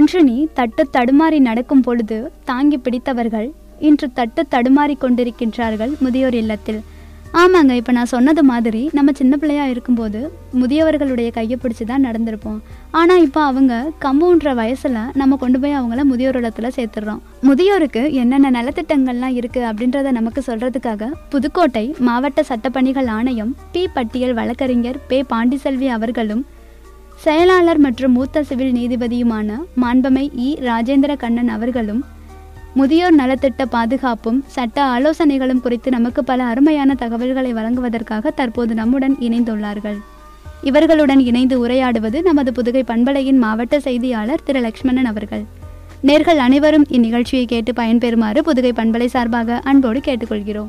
அன்று நீ தட்டு தடுமாறி நடக்கும் பொழுது தாங்கி பிடித்தவர்கள் இன்று தட்டு தடுமாறி கொண்டிருக்கின்றார்கள் முதியோர் இல்லத்தில் ஆமாங்க இப்போ நான் சொன்னது மாதிரி நம்ம சின்ன பிள்ளையா இருக்கும்போது முதியவர்களுடைய கையை பிடிச்சி தான் நடந்திருப்போம் ஆனால் இப்போ அவங்க கம்பவுன்ற வயசில் நம்ம கொண்டு போய் அவங்கள முதியோர் இல்லத்தில் சேர்த்துடுறோம் முதியோருக்கு என்னென்ன நலத்திட்டங்கள்லாம் இருக்குது அப்படின்றத நமக்கு சொல்கிறதுக்காக புதுக்கோட்டை மாவட்ட சட்டப்பணிகள் ஆணையம் பி பட்டியல் வழக்கறிஞர் பே பாண்டிசெல்வி அவர்களும் செயலாளர் மற்றும் மூத்த சிவில் நீதிபதியுமான மாண்பமை இ ராஜேந்திர கண்ணன் அவர்களும் முதியோர் நலத்திட்ட பாதுகாப்பும் சட்ட ஆலோசனைகளும் குறித்து நமக்கு பல அருமையான தகவல்களை வழங்குவதற்காக தற்போது நம்முடன் இணைந்துள்ளார்கள் இவர்களுடன் இணைந்து உரையாடுவது நமது புதுகை பண்பலையின் மாவட்ட செய்தியாளர் திரு லக்ஷ்மணன் அவர்கள் நேர்கள் அனைவரும் இந்நிகழ்ச்சியை கேட்டு பயன்பெறுமாறு புதுகை பண்பலை சார்பாக அன்போடு கேட்டுக்கொள்கிறோம்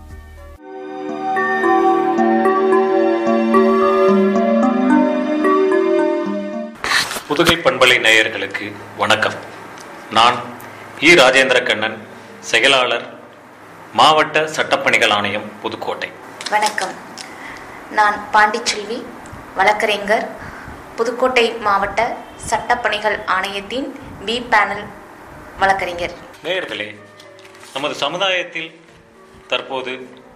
புதுகை பண்பலை நேயர்களுக்கு வணக்கம் நான் இ ராஜேந்திர கண்ணன் செயலாளர் மாவட்ட சட்டப்பணிகள் ஆணையம் புதுக்கோட்டை வணக்கம் நான் பாண்டிச்செல்வி வழக்கறிஞர் புதுக்கோட்டை மாவட்ட சட்டப்பணிகள் ஆணையத்தின் பி பேனல் வழக்கறிஞர் நேயர்களே நமது சமுதாயத்தில் தற்போது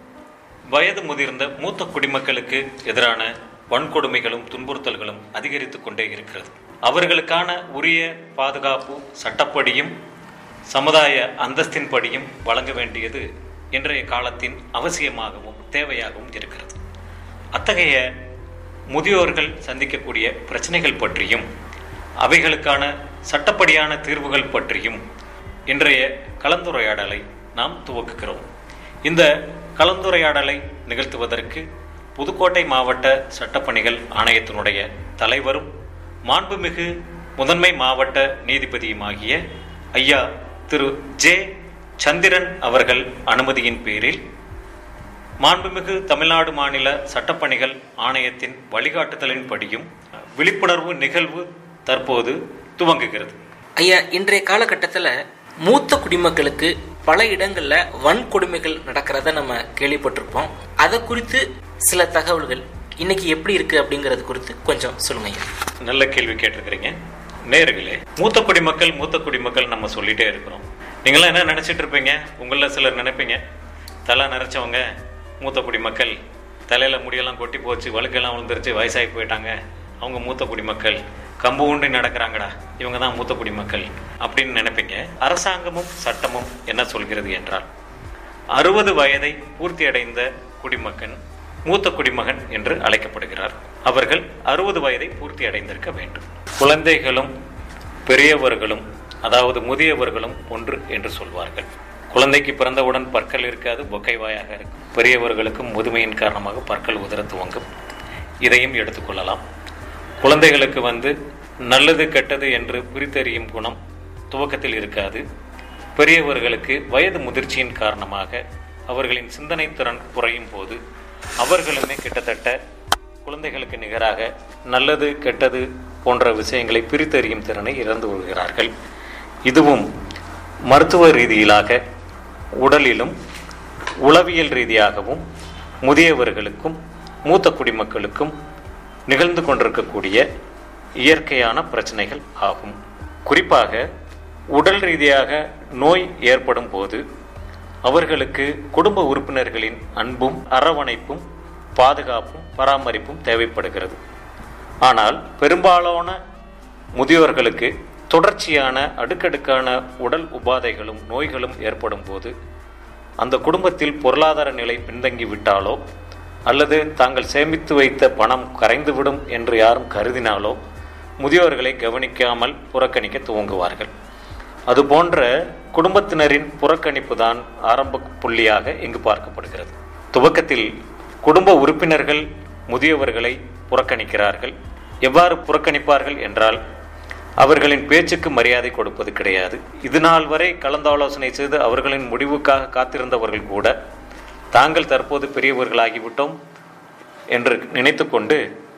வயது முதிர்ந்த மூத்த குடிமக்களுக்கு எதிரான வன்கொடுமைகளும் துன்புறுத்தல்களும் அதிகரித்து கொண்டே இருக்கிறது அவர்களுக்கான உரிய பாதுகாப்பு சட்டப்படியும் சமுதாய அந்தஸ்தின்படியும் வழங்க வேண்டியது இன்றைய காலத்தின் அவசியமாகவும் தேவையாகவும் இருக்கிறது அத்தகைய முதியோர்கள் சந்திக்கக்கூடிய பிரச்சனைகள் பற்றியும் அவைகளுக்கான சட்டப்படியான தீர்வுகள் பற்றியும் இன்றைய கலந்துரையாடலை நாம் துவக்குகிறோம் இந்த கலந்துரையாடலை நிகழ்த்துவதற்கு புதுக்கோட்டை மாவட்ட சட்டப்பணிகள் ஆணையத்தினுடைய தலைவரும் மாண்புமிகு முதன்மை மாவட்ட நீதிபதியுமாகிய ஐயா திரு ஜே சந்திரன் அவர்கள் அனுமதியின் பேரில் மாண்புமிகு தமிழ்நாடு மாநில சட்டப்பணிகள் ஆணையத்தின் வழிகாட்டுதலின்படியும் விழிப்புணர்வு நிகழ்வு தற்போது துவங்குகிறது ஐயா இன்றைய காலகட்டத்தில் மூத்த குடிமக்களுக்கு பல இடங்கள்ல வன்கொடுமைகள் நடக்கிறத நம்ம கேள்விப்பட்டிருப்போம் அதை குறித்து சில தகவல்கள் இன்னைக்கு எப்படி இருக்கு அப்படிங்கறது குறித்து கொஞ்சம் சொல்லுங்க ஐயா நல்ல கேள்வி கேட்டிருக்கிறீங்க நேர்களே மூத்த குடிமக்கள் மூத்த குடிமக்கள் நம்ம சொல்லிட்டே இருக்கிறோம் நீங்களாம் என்ன நினைச்சிட்டு இருப்பீங்க உங்கள சிலர் நினைப்பீங்க தலை நிறைச்சவங்க மூத்த குடிமக்கள் தலையில முடியெல்லாம் கொட்டி போச்சு வழுக்கெல்லாம் விழுந்துருச்சு வயசாகி போயிட்டாங்க அவங்க மூத்த குடிமக்கள் கம்பு ஊன்றி நடக்கிறாங்கடா இவங்க தான் மூத்த குடிமக்கள் அப்படின்னு நினைப்பீங்க அரசாங்கமும் சட்டமும் என்ன சொல்கிறது என்றால் அறுபது வயதை பூர்த்தி அடைந்த குடிமகன் மூத்த குடிமகன் என்று அழைக்கப்படுகிறார் அவர்கள் அறுபது வயதை பூர்த்தி அடைந்திருக்க வேண்டும் குழந்தைகளும் பெரியவர்களும் அதாவது முதியவர்களும் ஒன்று என்று சொல்வார்கள் குழந்தைக்கு பிறந்தவுடன் பற்கள் இருக்காது பொக்கை வாயாக இருக்கும் பெரியவர்களுக்கும் முதுமையின் காரணமாக பற்கள் உதர துவங்கும் இதையும் எடுத்துக்கொள்ளலாம் குழந்தைகளுக்கு வந்து நல்லது கெட்டது என்று பிரித்தறியும் குணம் துவக்கத்தில் இருக்காது பெரியவர்களுக்கு வயது முதிர்ச்சியின் காரணமாக அவர்களின் சிந்தனை திறன் குறையும் போது அவர்களுமே கிட்டத்தட்ட குழந்தைகளுக்கு நிகராக நல்லது கெட்டது போன்ற விஷயங்களை பிரித்தறியும் திறனை இழந்து வருகிறார்கள் இதுவும் மருத்துவ ரீதியிலாக உடலிலும் உளவியல் ரீதியாகவும் முதியவர்களுக்கும் மூத்த குடிமக்களுக்கும் நிகழ்ந்து கொண்டிருக்கக்கூடிய இயற்கையான பிரச்சனைகள் ஆகும் குறிப்பாக உடல் ரீதியாக நோய் ஏற்படும் போது அவர்களுக்கு குடும்ப உறுப்பினர்களின் அன்பும் அரவணைப்பும் பாதுகாப்பும் பராமரிப்பும் தேவைப்படுகிறது ஆனால் பெரும்பாலான முதியோர்களுக்கு தொடர்ச்சியான அடுக்கடுக்கான உடல் உபாதைகளும் நோய்களும் ஏற்படும் போது அந்த குடும்பத்தில் பொருளாதார நிலை பின்தங்கி விட்டாலோ அல்லது தாங்கள் சேமித்து வைத்த பணம் கரைந்துவிடும் என்று யாரும் கருதினாலோ முதியோர்களை கவனிக்காமல் புறக்கணிக்க துவங்குவார்கள் அதுபோன்ற குடும்பத்தினரின் புறக்கணிப்பு தான் ஆரம்ப புள்ளியாக இங்கு பார்க்கப்படுகிறது துவக்கத்தில் குடும்ப உறுப்பினர்கள் முதியவர்களை புறக்கணிக்கிறார்கள் எவ்வாறு புறக்கணிப்பார்கள் என்றால் அவர்களின் பேச்சுக்கு மரியாதை கொடுப்பது கிடையாது இது நாள் வரை கலந்தாலோசனை செய்து அவர்களின் முடிவுக்காக காத்திருந்தவர்கள் கூட தாங்கள் தற்போது பெரியவர்களாகிவிட்டோம் என்று நினைத்துக்கொண்டு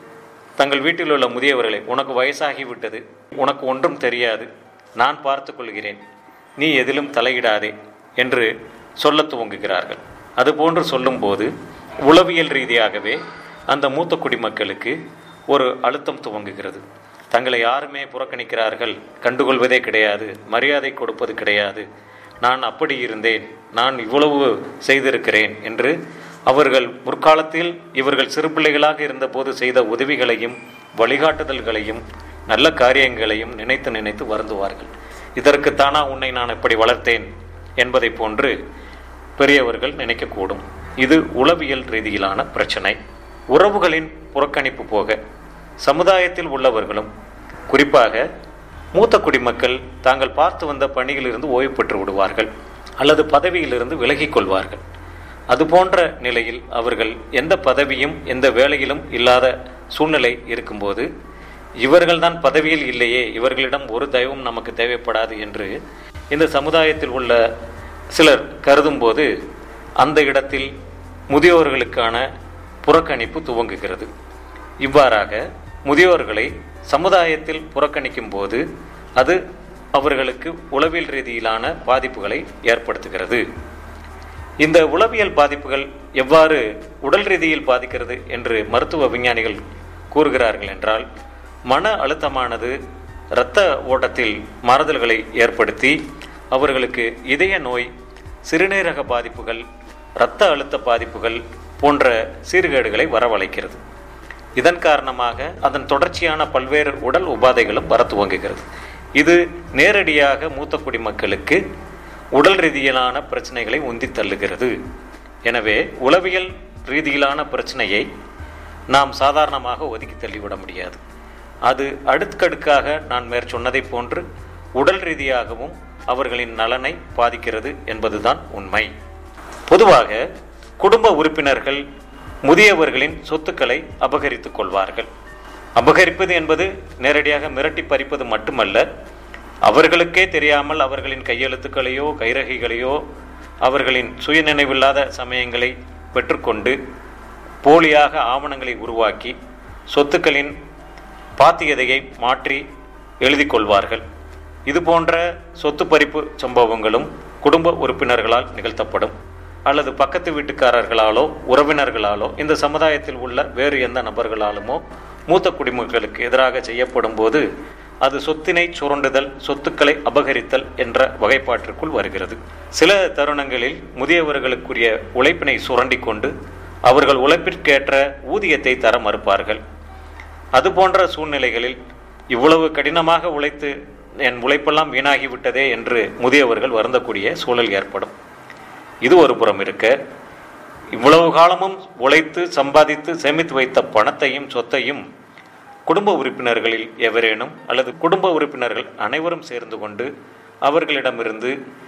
தங்கள் வீட்டில் உள்ள முதியவர்களை உனக்கு வயசாகிவிட்டது உனக்கு ஒன்றும் தெரியாது நான் பார்த்து கொள்கிறேன் நீ எதிலும் தலையிடாதே என்று சொல்லத் துவங்குகிறார்கள் அதுபோன்று சொல்லும்போது உளவியல் ரீதியாகவே அந்த மூத்த குடிமக்களுக்கு ஒரு அழுத்தம் துவங்குகிறது தங்களை யாருமே புறக்கணிக்கிறார்கள் கண்டுகொள்வதே கிடையாது மரியாதை கொடுப்பது கிடையாது நான் அப்படி இருந்தேன் நான் இவ்வளவு செய்திருக்கிறேன் என்று அவர்கள் முற்காலத்தில் இவர்கள் சிறு பிள்ளைகளாக இருந்தபோது செய்த உதவிகளையும் வழிகாட்டுதல்களையும் நல்ல காரியங்களையும் நினைத்து நினைத்து வருந்துவார்கள் இதற்குத்தானா உன்னை நான் இப்படி வளர்த்தேன் என்பதை போன்று பெரியவர்கள் நினைக்கக்கூடும் இது உளவியல் ரீதியிலான பிரச்சனை உறவுகளின் புறக்கணிப்பு போக சமுதாயத்தில் உள்ளவர்களும் குறிப்பாக மூத்த குடிமக்கள் தாங்கள் பார்த்து வந்த பணியிலிருந்து ஓய்வு பெற்று விடுவார்கள் அல்லது பதவியிலிருந்து விலகிக் கொள்வார்கள் அதுபோன்ற நிலையில் அவர்கள் எந்த பதவியும் எந்த வேலையிலும் இல்லாத சூழ்நிலை இருக்கும்போது இவர்கள்தான் பதவியில் இல்லையே இவர்களிடம் ஒரு தெய்வம் நமக்கு தேவைப்படாது என்று இந்த சமுதாயத்தில் உள்ள சிலர் கருதும்போது அந்த இடத்தில் முதியோர்களுக்கான புறக்கணிப்பு துவங்குகிறது இவ்வாறாக முதியோர்களை சமுதாயத்தில் புறக்கணிக்கும் போது அது அவர்களுக்கு உளவியல் ரீதியிலான பாதிப்புகளை ஏற்படுத்துகிறது இந்த உளவியல் பாதிப்புகள் எவ்வாறு உடல் ரீதியில் பாதிக்கிறது என்று மருத்துவ விஞ்ஞானிகள் கூறுகிறார்கள் என்றால் மன அழுத்தமானது இரத்த ஓட்டத்தில் மாறுதல்களை ஏற்படுத்தி அவர்களுக்கு இதய நோய் சிறுநீரக பாதிப்புகள் இரத்த அழுத்த பாதிப்புகள் போன்ற சீர்கேடுகளை வரவழைக்கிறது இதன் காரணமாக அதன் தொடர்ச்சியான பல்வேறு உடல் உபாதைகளும் வர துவங்குகிறது இது நேரடியாக மூத்த குடிமக்களுக்கு உடல் ரீதியிலான பிரச்சனைகளை உந்தி தள்ளுகிறது எனவே உளவியல் ரீதியிலான பிரச்சனையை நாம் சாதாரணமாக ஒதுக்கி தள்ளிவிட முடியாது அது அடுக்கடுக்காக நான் மேற் சொன்னதைப் போன்று உடல் ரீதியாகவும் அவர்களின் நலனை பாதிக்கிறது என்பதுதான் உண்மை பொதுவாக குடும்ப உறுப்பினர்கள் முதியவர்களின் சொத்துக்களை அபகரித்துக் கொள்வார்கள் அபகரிப்பது என்பது நேரடியாக மிரட்டி பறிப்பது மட்டுமல்ல அவர்களுக்கே தெரியாமல் அவர்களின் கையெழுத்துக்களையோ கைரகைகளையோ அவர்களின் சுயநினைவில்லாத சமயங்களை பெற்றுக்கொண்டு போலியாக ஆவணங்களை உருவாக்கி சொத்துக்களின் பாத்தியதையை மாற்றி எழுதி கொள்வார்கள் இது போன்ற சொத்து பறிப்பு சம்பவங்களும் குடும்ப உறுப்பினர்களால் நிகழ்த்தப்படும் அல்லது பக்கத்து வீட்டுக்காரர்களாலோ உறவினர்களாலோ இந்த சமுதாயத்தில் உள்ள வேறு எந்த நபர்களாலுமோ மூத்த குடிமக்களுக்கு எதிராக செய்யப்படும் போது அது சொத்தினை சுரண்டுதல் சொத்துக்களை அபகரித்தல் என்ற வகைப்பாட்டிற்குள் வருகிறது சில தருணங்களில் முதியவர்களுக்குரிய உழைப்பினை சுரண்டி கொண்டு அவர்கள் உழைப்பிற்கேற்ற ஊதியத்தை தர மறுப்பார்கள் அதுபோன்ற சூழ்நிலைகளில் இவ்வளவு கடினமாக உழைத்து என் உழைப்பெல்லாம் வீணாகிவிட்டதே என்று முதியவர்கள் வருந்தக்கூடிய சூழல் ஏற்படும் இது ஒரு புறம் இருக்க இவ்வளவு காலமும் உழைத்து சம்பாதித்து சேமித்து வைத்த பணத்தையும் சொத்தையும் குடும்ப உறுப்பினர்களில் எவரேனும் அல்லது குடும்ப உறுப்பினர்கள் அனைவரும் சேர்ந்து கொண்டு அவர்களிடமிருந்து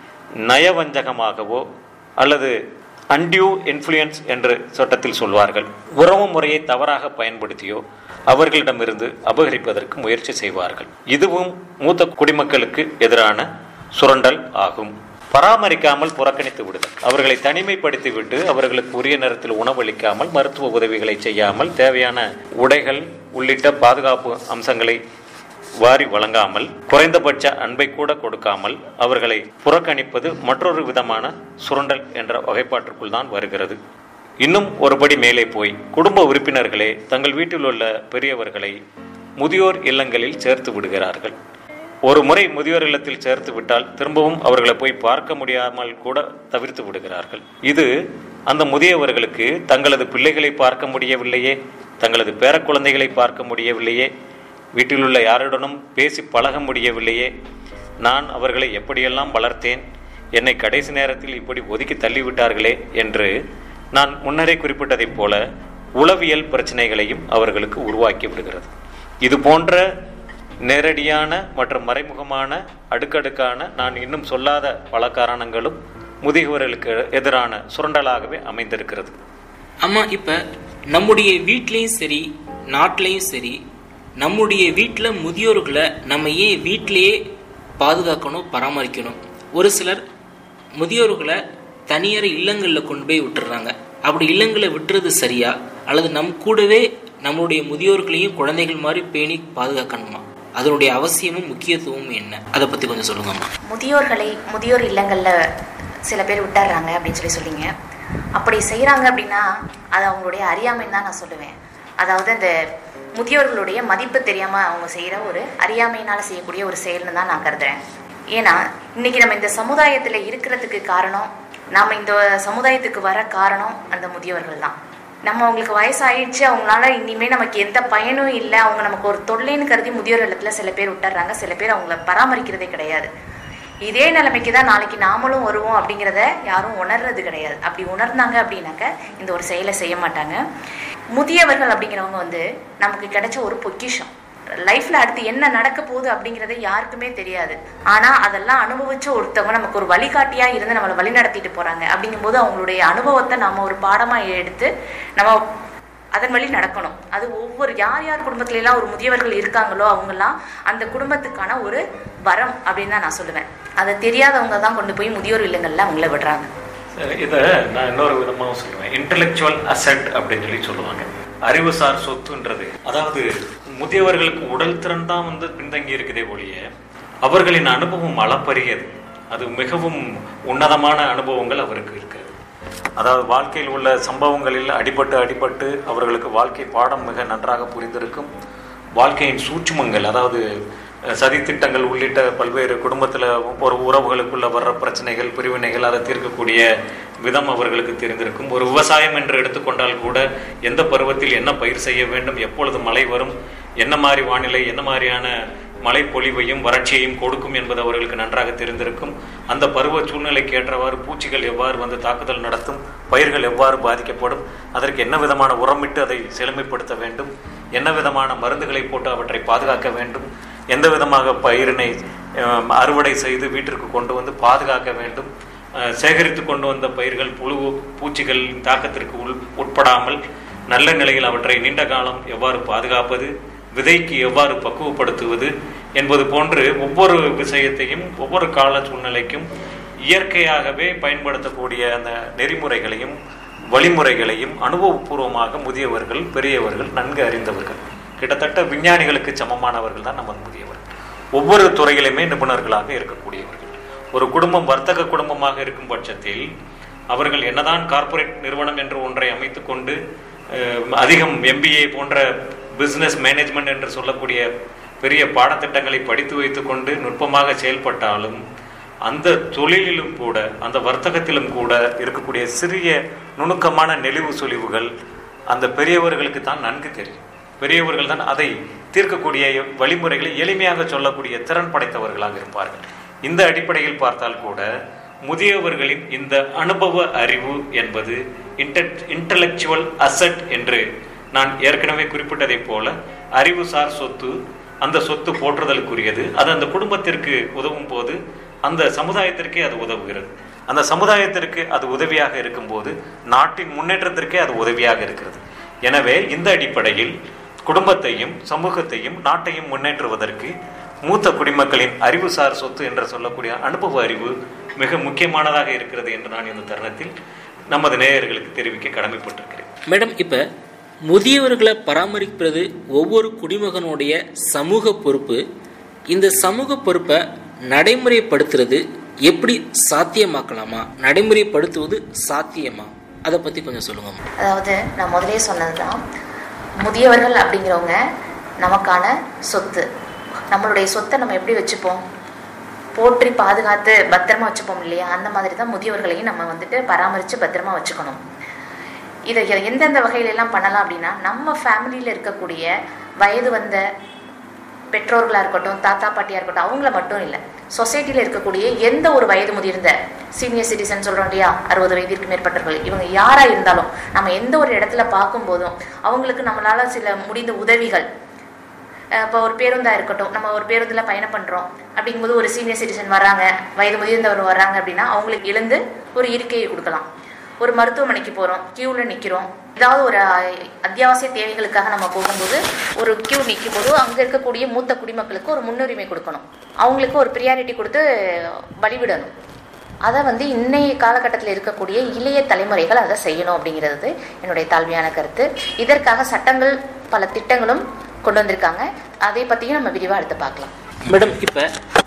நயவஞ்சகமாகவோ அல்லது அன்டியூ இன்ஃப்ளூயன்ஸ் என்று சட்டத்தில் சொல்வார்கள் உறவு முறையை தவறாக பயன்படுத்தியோ அவர்களிடமிருந்து அபகரிப்பதற்கு முயற்சி செய்வார்கள் இதுவும் மூத்த குடிமக்களுக்கு எதிரான சுரண்டல் ஆகும் பராமரிக்காமல் புறக்கணித்து விடுதல் அவர்களை தனிமைப்படுத்தி விட்டு அவர்களுக்கு உரிய நேரத்தில் உணவளிக்காமல் மருத்துவ உதவிகளை செய்யாமல் தேவையான உடைகள் உள்ளிட்ட பாதுகாப்பு அம்சங்களை வாரி வழங்காமல் குறைந்தபட்ச அன்பை கூட கொடுக்காமல் அவர்களை புறக்கணிப்பது மற்றொரு விதமான சுரண்டல் என்ற வகைப்பாட்டிற்குள் தான் வருகிறது இன்னும் ஒருபடி மேலே போய் குடும்ப உறுப்பினர்களே தங்கள் வீட்டில் உள்ள பெரியவர்களை முதியோர் இல்லங்களில் சேர்த்து விடுகிறார்கள் ஒரு முறை முதியோர் இல்லத்தில் சேர்த்து விட்டால் திரும்பவும் அவர்களை போய் பார்க்க முடியாமல் கூட தவிர்த்து விடுகிறார்கள் இது அந்த முதியவர்களுக்கு தங்களது பிள்ளைகளை பார்க்க முடியவில்லையே தங்களது பேரக்குழந்தைகளை பார்க்க முடியவில்லையே வீட்டிலுள்ள யாருடனும் பேசி பழக முடியவில்லையே நான் அவர்களை எப்படியெல்லாம் வளர்த்தேன் என்னை கடைசி நேரத்தில் இப்படி ஒதுக்கி தள்ளிவிட்டார்களே என்று நான் முன்னரே குறிப்பிட்டதைப் போல உளவியல் பிரச்சனைகளையும் அவர்களுக்கு உருவாக்கி விடுகிறது இது போன்ற நேரடியான மற்றும் மறைமுகமான அடுக்கடுக்கான நான் இன்னும் சொல்லாத பல காரணங்களும் முதியவர்களுக்கு எதிரான சுரண்டலாகவே அமைந்திருக்கிறது அம்மா இப்ப நம்முடைய வீட்லயும் சரி நாட்டிலையும் சரி நம்முடைய வீட்டில் முதியோர்களை நம்ம ஏன் வீட்டிலேயே பாதுகாக்கணும் பராமரிக்கணும் ஒரு சிலர் முதியோர்களை தனியார் இல்லங்களில் கொண்டு போய் விட்டுறாங்க அப்படி இல்லங்களை விட்டுறது சரியா அல்லது நம் கூடவே நம்மளுடைய முதியோர்களையும் குழந்தைகள் மாதிரி பேணி பாதுகாக்கணுமா அதனுடைய அவசியமும் முக்கியத்துவமும் என்ன அதை பத்தி கொஞ்சம் சொல்லுங்கம்மா முதியோர்களை முதியோர் இல்லங்களில் சில பேர் விட்டுறாங்க அப்படின்னு சொல்லி சொல்லிங்க அப்படி செய்கிறாங்க அப்படின்னா அது அவங்களுடைய அறியாமைன்னு தான் நான் சொல்லுவேன் அதாவது அந்த முதியோர்களுடைய மதிப்பு தெரியாம அவங்க செய்யற ஒரு அறியாமையினால செய்யக்கூடிய ஒரு செயல்னு தான் நான் கருதுறேன் ஏன்னா இன்னைக்கு நம்ம இந்த சமுதாயத்துல இருக்கிறதுக்கு காரணம் நாம இந்த சமுதாயத்துக்கு வர காரணம் அந்த முதியோர்கள் தான் நம்ம அவங்களுக்கு வயசாயிடுச்சு அவங்களால இனிமே நமக்கு எந்த பயனும் இல்லை அவங்க நமக்கு ஒரு தொல்லைன்னு கருதி முதியோர் இல்லத்துல சில பேர் விட்டுறாங்க சில பேர் அவங்கள பராமரிக்கிறதே கிடையாது இதே நிலைமைக்கு தான் நாளைக்கு நாமளும் வருவோம் அப்படிங்கிறத யாரும் உணர்றது கிடையாது அப்படி உணர்ந்தாங்க அப்படின்னாக்க இந்த ஒரு செயலை செய்ய மாட்டாங்க முதியவர்கள் அப்படிங்கிறவங்க வந்து நமக்கு கிடைச்ச ஒரு பொக்கிஷம் லைஃப்ல அடுத்து என்ன நடக்க போகுது அப்படிங்கறது யாருக்குமே தெரியாது ஆனா அதெல்லாம் அனுபவிச்ச ஒருத்தவங்க நமக்கு ஒரு வழிகாட்டியா இருந்து நம்மளை வழி நடத்திட்டு போறாங்க அப்படிங்கும்போது அவங்களுடைய அனுபவத்தை நம்ம ஒரு பாடமா எடுத்து நம்ம அதன் வழி நடக்கணும் அது ஒவ்வொரு யார் யார் குடும்பத்துல எல்லாம் ஒரு முதியவர்கள் இருக்காங்களோ அவங்கெல்லாம் அந்த குடும்பத்துக்கான ஒரு வரம் அப்படின்னு தான் நான் சொல்லுவேன் அதை தெரியாதவங்க தான் கொண்டு போய் முதியோர் இல்லங்கள்ல அவங்கள விடுறாங்க சரி, இதை நான் இன்னொரு விதமாகவும் சொல்லுவேன் இன்டெலெக்சுவல் அசெட் அப்படின்னு சொல்லி சொல்லுவாங்க அறிவுசார் சொத்துன்றது அதாவது முதியவர்களுக்கு உடல் திறன் தான் வந்து பின்தங்கி இருக்குதே ஒழிய அவர்களின் அனுபவம் அளப்பரியது அது மிகவும் உன்னதமான அனுபவங்கள் அவருக்கு இருக்கிறது அதாவது வாழ்க்கையில் உள்ள சம்பவங்களில் அடிபட்டு அடிபட்டு அவர்களுக்கு வாழ்க்கை பாடம் மிக நன்றாக புரிந்திருக்கும் வாழ்க்கையின் சூட்சுமங்கள் அதாவது அஹ், சதித்திட்டங்கள் உள்ளிட்ட பல்வேறு குடும்பத்தில் ஒரு உறவுகளுக்குள்ள வர்ற பிரச்சனைகள் பிரிவினைகள் அதை தீர்க்கக்கூடிய விதம் அவர்களுக்கு தெரிந்திருக்கும் ஒரு விவசாயம் என்று எடுத்துக்கொண்டால் கூட எந்த பருவத்தில் என்ன பயிர் செய்ய வேண்டும் எப்பொழுது மழை வரும் என்ன மாதிரி வானிலை என்ன மாதிரியான மழை பொழிவையும் வறட்சியையும் கொடுக்கும் என்பது அவர்களுக்கு நன்றாக தெரிந்திருக்கும் அந்த பருவ சூழ்நிலைக்கு ஏற்றவாறு பூச்சிகள் எவ்வாறு வந்து தாக்குதல் நடத்தும் பயிர்கள் எவ்வாறு பாதிக்கப்படும் அதற்கு என்ன விதமான உரமிட்டு அதை செழுமைப்படுத்த வேண்டும் என்ன விதமான மருந்துகளை போட்டு அவற்றை பாதுகாக்க வேண்டும் எந்த விதமாக பயிரினை அஹ், அறுவடை செய்து வீட்டிற்கு கொண்டு வந்து பாதுகாக்க வேண்டும் அஹ், சேகரித்து கொண்டு வந்த பயிர்கள் புழு பூச்சிகளின் தாக்கத்திற்கு உள் உட்படாமல் நல்ல நிலையில் அவற்றை நீண்ட காலம் எவ்வாறு பாதுகாப்பது விதைக்கு எவ்வாறு பக்குவப்படுத்துவது என்பது போன்று ஒவ்வொரு விஷயத்தையும் ஒவ்வொரு கால சூழ்நிலைக்கும் இயற்கையாகவே பயன்படுத்தக்கூடிய அந்த நெறிமுறைகளையும் வழிமுறைகளையும் அனுபவபூர்வமாக முதியவர்கள் பெரியவர்கள் நன்கு அறிந்தவர்கள் கிட்டத்தட்ட விஞ்ஞானிகளுக்கு சமமானவர்கள் தான் நம்ம முதியவர்கள் ஒவ்வொரு துறையிலுமே நிபுணர்களாக இருக்கக்கூடியவர்கள் ஒரு குடும்பம் வர்த்தக குடும்பமாக இருக்கும் பட்சத்தில் அவர்கள் என்னதான் கார்ப்பரேட் நிறுவனம் என்று ஒன்றை அமைத்துக் கொண்டு அஹ், அதிகம் எம்பிஏ போன்ற பிசினஸ் மேனேஜ்மெண்ட் என்று சொல்லக்கூடிய பெரிய பாடத்திட்டங்களை படித்து வைத்துக்கொண்டு நுட்பமாக செயல்பட்டாலும் அந்த தொழிலிலும் கூட அந்த வர்த்தகத்திலும் கூட இருக்கக்கூடிய சிறிய நுணுக்கமான நெளிவு சொலிவுகள் அந்த பெரியவர்களுக்கு தான் நன்கு தெரியும் பெரியவர்கள் தான் அதை தீர்க்கக்கூடிய வழிமுறைகளை எளிமையாக சொல்லக்கூடிய திறன் படைத்தவர்களாக இருப்பார்கள் இந்த அடிப்படையில் பார்த்தால் கூட முதியவர்களின் இந்த அனுபவ அறிவு என்பது இன்டலெக்சுவல் அசட் என்று நான் ஏற்கனவே குறிப்பிட்டதைப் போல அறிவுசார் சொத்து அந்த சொத்து போற்றுதலுக்குரியது அது அந்த குடும்பத்திற்கு உதவும் போது அந்த சமுதாயத்திற்கே அது உதவுகிறது அந்த சமுதாயத்திற்கு அது உதவியாக இருக்கும்போது நாட்டின் முன்னேற்றத்திற்கே அது உதவியாக இருக்கிறது எனவே இந்த அடிப்படையில் குடும்பத்தையும் சமூகத்தையும் நாட்டையும் முன்னேற்றுவதற்கு மூத்த குடிமக்களின் அறிவுசார் சொத்து என்று சொல்லக்கூடிய அனுபவ அறிவு மிக முக்கியமானதாக இருக்கிறது என்று நான் இந்த தருணத்தில் நமது நேயர்களுக்கு தெரிவிக்க கடமைப்பட்டிருக்கிறேன் மேடம் இப்ப முதியவர்களை பராமரிப்பது ஒவ்வொரு குடிமகனுடைய சமூக பொறுப்பு இந்த சமூக பொறுப்பை நடைமுறைப்படுத்துறது எப்படி சாத்தியமாக்கலாமா நடைமுறைப்படுத்துவது சாத்தியமா அதை பத்தி கொஞ்சம் சொல்லுங்க அதாவது நான் முதலே சொன்னதுதான் முதியவர்கள் அப்படிங்கிறவங்க நமக்கான சொத்து நம்மளுடைய சொத்தை நம்ம எப்படி வச்சுப்போம் போற்றி பாதுகாத்து பத்திரமா வச்சுப்போம் இல்லையா அந்த மாதிரி தான் முதியவர்களையும் நம்ம வந்துட்டு பராமரித்து பத்திரமா வச்சுக்கணும் இதை எ- எந்தெந்த வகையில எல்லாம் பண்ணலாம் அப்படின்னா நம்ம ஃபேமிலியில் இருக்கக்கூடிய வயது வந்த பெற்றோர்களாக இருக்கட்டும் தாத்தா பாட்டியாக இருக்கட்டும் அவங்கள மட்டும் இல்லை சொசைட்டியில் இருக்கக்கூடிய எந்த ஒரு வயது முதிர்ந்த சீனியர் சிட்டிசன் சொல்கிறோம் இல்லையா அறுபது வயதிற்கு மேற்பட்டவர்கள் இவங்க யாராக இருந்தாலும் நம்ம எந்த ஒரு இடத்துல பார்க்கும்போதும் அவங்களுக்கு நம்மளால சில முடிந்த உதவிகள் இப்போ ஒரு பேருந்தாக இருக்கட்டும் நம்ம ஒரு பேருந்தில் பயணம் பண்ணுறோம் அப்படிங்கும்போது ஒரு சீனியர் சிட்டிசன் வராங்க வயது முதிர்ந்தவர் வராங்க அப்படின்னா அவங்களுக்கு எழுந்து ஒரு இருக்கையை கொடுக்கலாம் ஒரு மருத்துவமனைக்கு போகிறோம் க்யூவில் நிற்கிறோம் ஏதாவது ஒரு அஹ், அத்தியாவசிய தேவைகளுக்காக நம்ம போகும்போது ஒரு க்யூ நிற்கும் போது அங்கே இருக்கக்கூடிய மூத்த குடிமக்களுக்கு ஒரு முன்னுரிமை கொடுக்கணும் அவங்களுக்கு ஒரு ப்ரியாரிட்டி கொடுத்து பலிவிடணும் அதை வந்து இன்னைய காலகட்டத்தில் இருக்கக்கூடிய இளைய தலைமுறைகள் அதை செய்யணும் அப்படிங்கிறது என்னுடைய தாழ்மையான கருத்து இதற்காக சட்டங்கள் பல திட்டங்களும் கொண்டு வந்திருக்காங்க அதை பற்றியும் நம்ம விரிவாக எடுத்து பார்க்கலாம் மேடம் இப்ப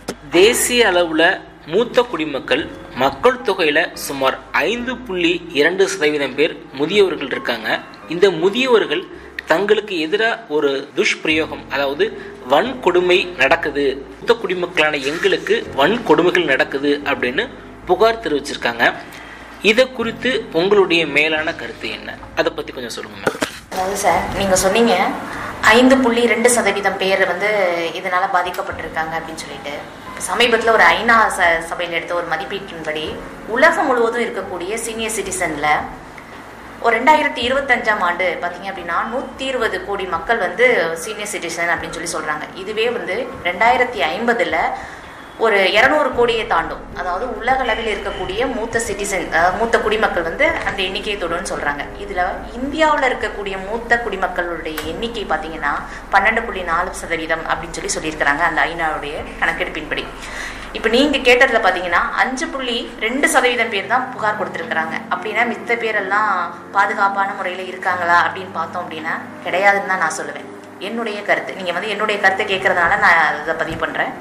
தேசிய அளவுல மூத்த குடிமக்கள் மக்கள் தொகையில சுமார் ஐந்து புள்ளி இரண்டு சதவீதம் பேர் முதியவர்கள் இருக்காங்க இந்த முதியவர்கள் தங்களுக்கு எதிராக ஒரு துஷ்பிரயோகம் அதாவது வன்கொடுமை நடக்குது மூத்த குடிமக்களான எங்களுக்கு வன்கொடுமைகள் நடக்குது அப்படின்னு புகார் தெரிவிச்சிருக்காங்க இதை குறித்து உங்களுடைய மேலான கருத்து என்ன அதை பத்தி கொஞ்சம் சொல்லுங்க மேம் அதாவது சார் நீங்கள் சொன்னீங்க ஐந்து புள்ளி ரெண்டு சதவீதம் பேர் வந்து இதனால பாதிக்கப்பட்டிருக்காங்க அப்படின்னு சொல்லிட்டு சமீபத்தில் ஒரு ஐநா ச சபையில் எடுத்த ஒரு மதிப்பீட்டின்படி உலகம் முழுவதும் இருக்கக்கூடிய சீனியர் சிட்டிசனில் ஒரு ரெண்டாயிரத்தி இருபத்தஞ்சாம் ஆண்டு பார்த்தீங்க அப்படின்னா நூற்றி இருபது கோடி மக்கள் வந்து சீனியர் சிட்டிசன் அப்படின்னு சொல்லி சொல்கிறாங்க இதுவே வந்து ரெண்டாயிரத்தி ஐம்பதில் ஒரு இரநூறு கோடியை தாண்டும் அதாவது உலக அளவில் இருக்கக்கூடிய மூத்த சிட்டிசன் மூத்த குடிமக்கள் வந்து அந்த எண்ணிக்கையை தொடுன்னு சொல்கிறாங்க இதில் இந்தியாவில் இருக்கக்கூடிய மூத்த குடிமக்களுடைய எண்ணிக்கை பார்த்தீங்கன்னா பன்னெண்டு புள்ளி நாலு சதவீதம் அப்படின்னு சொல்லி சொல்லியிருக்கிறாங்க அந்த ஐநாவுடைய கணக்கெடுப்பின்படி இப்போ நீங்கள் கேட்டதில் பார்த்தீங்கன்னா அஞ்சு புள்ளி ரெண்டு சதவீதம் பேர் தான் புகார் கொடுத்துருக்குறாங்க அப்படின்னா மித்த பேரெல்லாம் பாதுகாப்பான முறையில் இருக்காங்களா அப்படின்னு பார்த்தோம் அப்படின்னா கிடையாதுன்னு தான் நான் சொல்லுவேன் என்னுடைய கருத்து நீங்கள் வந்து என்னுடைய கருத்தை கேட்கறதுனால நான் அதை பதிவு பண்ணுறேன்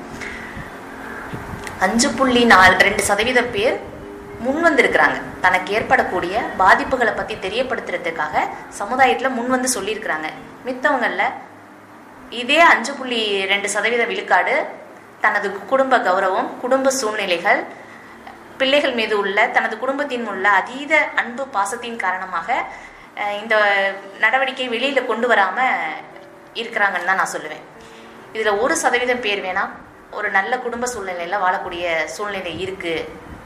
அஞ்சு புள்ளி நாலு ரெண்டு சதவீதம் பேர் முன் வந்திருக்கிறாங்க தனக்கு ஏற்படக்கூடிய பாதிப்புகளை பற்றி தெரியப்படுத்துறதுக்காக சமுதாயத்தில் முன் வந்து சொல்லியிருக்கிறாங்க மித்தவங்களில் இதே அஞ்சு புள்ளி ரெண்டு சதவீத விழுக்காடு தனது குடும்ப கௌரவம் குடும்ப சூழ்நிலைகள் பிள்ளைகள் மீது உள்ள தனது குடும்பத்தின் உள்ள அதீத அன்பு பாசத்தின் காரணமாக அஹ், இந்த நடவடிக்கை வெளியில் கொண்டு வராமல் இருக்கிறாங்கன்னு தான் நான் சொல்லுவேன் இதில் ஒரு சதவீதம் பேர் வேணா ஒரு நல்ல குடும்ப சூழ்நிலையில் வாழக்கூடிய சூழ்நிலை இருக்குது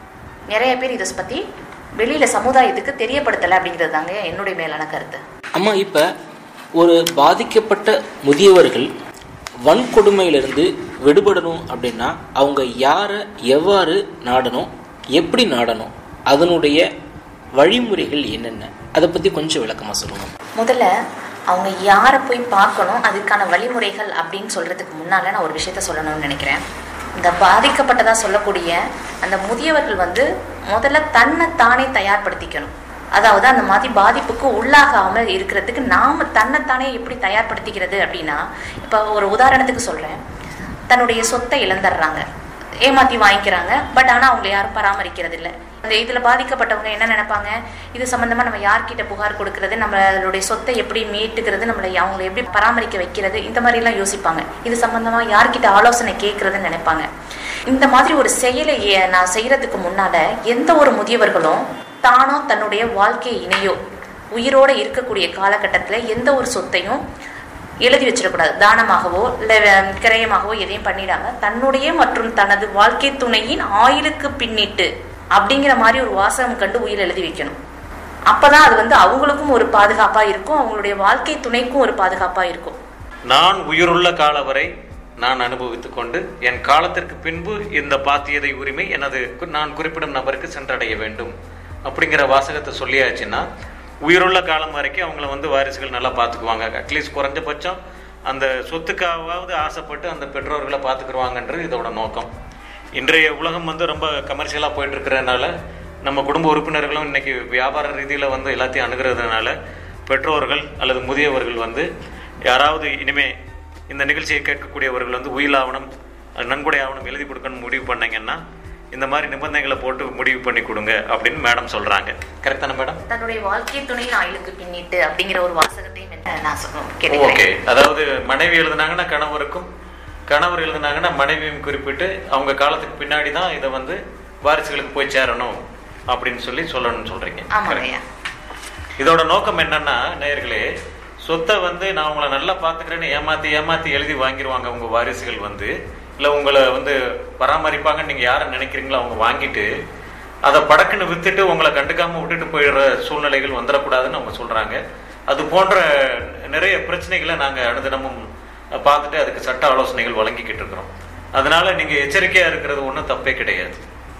நிறைய பேர் இதை பற்றி வெளியில் சமுதாயத்துக்கு தெரியப்படுத்தலை அப்படிங்கிறது தாங்க என்னுடைய மேலான கருத்து அம்மா இப்போ ஒரு பாதிக்கப்பட்ட முதியவர்கள் வன்கொடுமையிலிருந்து விடுபடணும் அப்படின்னா அவங்க யாரை எவ்வாறு நாடணும் எப்படி நாடணும் அதனுடைய வழிமுறைகள் என்னென்ன அதை பற்றி கொஞ்சம் விளக்கமாக சொல்லுங்க முதல்ல அவங்க யாரை போய் பார்க்கணும் அதுக்கான வழிமுறைகள் அப்படின்னு சொல்கிறதுக்கு முன்னால் நான் ஒரு விஷயத்த சொல்லணும்னு நினைக்கிறேன் இந்த பாதிக்கப்பட்டதா சொல்லக்கூடிய அந்த முதியவர்கள் வந்து முதல்ல தன்னை தானே தயார்படுத்திக்கணும் அதாவது அந்த மாதிரி பாதிப்புக்கு உள்ளாகாமல் இருக்கிறதுக்கு நாம் தன்னைத்தானே எப்படி தயார்படுத்திக்கிறது அப்படின்னா இப்போ ஒரு உதாரணத்துக்கு சொல்கிறேன் தன்னுடைய சொத்தை இழந்துடுறாங்க ஏமாற்றி வாங்கிக்கிறாங்க பட் ஆனால் அவங்கள யாரும் பராமரிக்கிறது இல்லை அந்த இதில் பாதிக்கப்பட்டவங்க என்ன நினைப்பாங்க இது சம்மந்தமாக நம்ம யார்கிட்ட புகார் கொடுக்கறது நம்மளுடைய சொத்தை எப்படி மீட்டுக்கிறது நம்மளை அவங்களை எப்படி பராமரிக்க வைக்கிறது இந்த மாதிரிலாம் யோசிப்பாங்க இது சம்மந்தமாக யார்கிட்ட ஆலோசனை கேட்குறதுன்னு நினைப்பாங்க இந்த மாதிரி ஒரு செயலை ஏ- நான் செய்கிறதுக்கு முன்னால் எந்த ஒரு முதியவர்களும் தானோ தன்னுடைய வாழ்க்கை இணையோ உயிரோடு இருக்கக்கூடிய காலகட்டத்தில் எந்த ஒரு சொத்தையும் எழுதி வச்சிடக்கூடாது தானமாகவோ இல்லை கிரயமாகவோ எதையும் பண்ணிடாம தன்னுடைய மற்றும் தனது வாழ்க்கை துணையின் ஆயுளுக்கு பின்னிட்டு அப்படிங்கிற மாதிரி ஒரு வாசகம் கண்டு உயிர் எழுதி வைக்கணும் அப்பதான் அது வந்து அவங்களுக்கும் ஒரு பாதுகாப்பா இருக்கும் அவங்களுடைய வாழ்க்கை துணைக்கும் ஒரு பாதுகாப்பா இருக்கும் நான் உயிருள்ள கால வரை நான் அனுபவித்துக் கொண்டு என் காலத்திற்கு பின்பு இந்த பாத்தியதை உரிமை எனது கு- நான் குறிப்பிடும் நபருக்கு சென்றடைய வேண்டும் அப்படிங்கிற வாசகத்தை சொல்லியாச்சுன்னா உயிருள்ள காலம் வரைக்கும் அவங்கள வந்து வாரிசுகள் நல்லா பார்த்துக்குவாங்க அட்லீஸ்ட் குறைஞ்சபட்சம் அந்த சொத்துக்காவது ஆசைப்பட்டு அந்த பெற்றோர்களை பார்த்துக்குருவாங்கன்றது இதோட நோக்கம் இன்றைய உலகம் வந்து ரொம்ப கமர்ஷியலாக போயிட்டு இருக்கிறதுனால நம்ம குடும்ப உறுப்பினர்களும் இன்னைக்கு வியாபார ரீதியில் வந்து எல்லாத்தையும் அணுகிறதுனால பெற்றோர்கள் அல்லது முதியவர்கள் வந்து யாராவது இனிமே இந்த நிகழ்ச்சியை கேட்கக்கூடியவர்கள் வந்து உயில் ஆவணம் அஹ், நன்கொடை ஆவணம் எழுதி கொடுக்கணும்னு முடிவு பண்ணீங்கன்னா இந்த மாதிரி நிபந்தனைகளை போட்டு முடிவு பண்ணி கொடுங்க அப்படின்னு மேடம் சொல்றாங்க கரெக்டான மேடம் தன்னுடைய வாழ்க்கை துணையின் ஆயுளுக்கு பின்னிட்டு அப்படிங்கிற ஒரு வாசகத்தையும் என்ன நான் சொல்ல ஓகே கேட்டுக்கிறேன் அதாவது மனைவி எழுதுனாங்கன்னா கணவருக்கும் கணவர் எழுதுனாங்கன்னா மனைவியும் குறிப்பிட்டு அவங்க காலத்துக்கு பின்னாடி தான் இதை வந்து வாரிசுகளுக்கு போய் சேரணும் அப்படின்னு சொல்லி சொல்லணும்னு சொல்றீங்க ஆமாங்க Correct. ஐயா இதோட நோக்கம் என்னன்னா நேயர்களே சொத்தை வந்து நான் உங்களை நல்லா பாத்துக்கிறேன்னு ஏமாத்தி ஏமாத்தி எழுதி வாங்கிடுவாங்க உங்க வாரிசுகள் வந்து இல்ல உங்களை வந்து பராமரிப்பாங்கன்னு நீங்க யாரை நினைக்கிறீங்களோ அவங்க வாங்கிட்டு அதை படக்குன்னு வித்துட்டு உங்களை கண்டுக்காம விட்டுட்டு போயிடுற சூழ்நிலைகள் வந்துடக்கூடாதுன்னு அவங்க சொல்றாங்க அது போன்ற நிறைய பிரச்சனைகளை நாங்க அனுதினமும் பார்த்துட்டு அதுக்கு சட்ட ஆலோசனைகள் வழங்கிக்கிட்டு இருக்கிறோம் அதனால நீங்க எச்சரிக்கையா இருக்கிறது ஒன்றும் தப்பே கிடையாது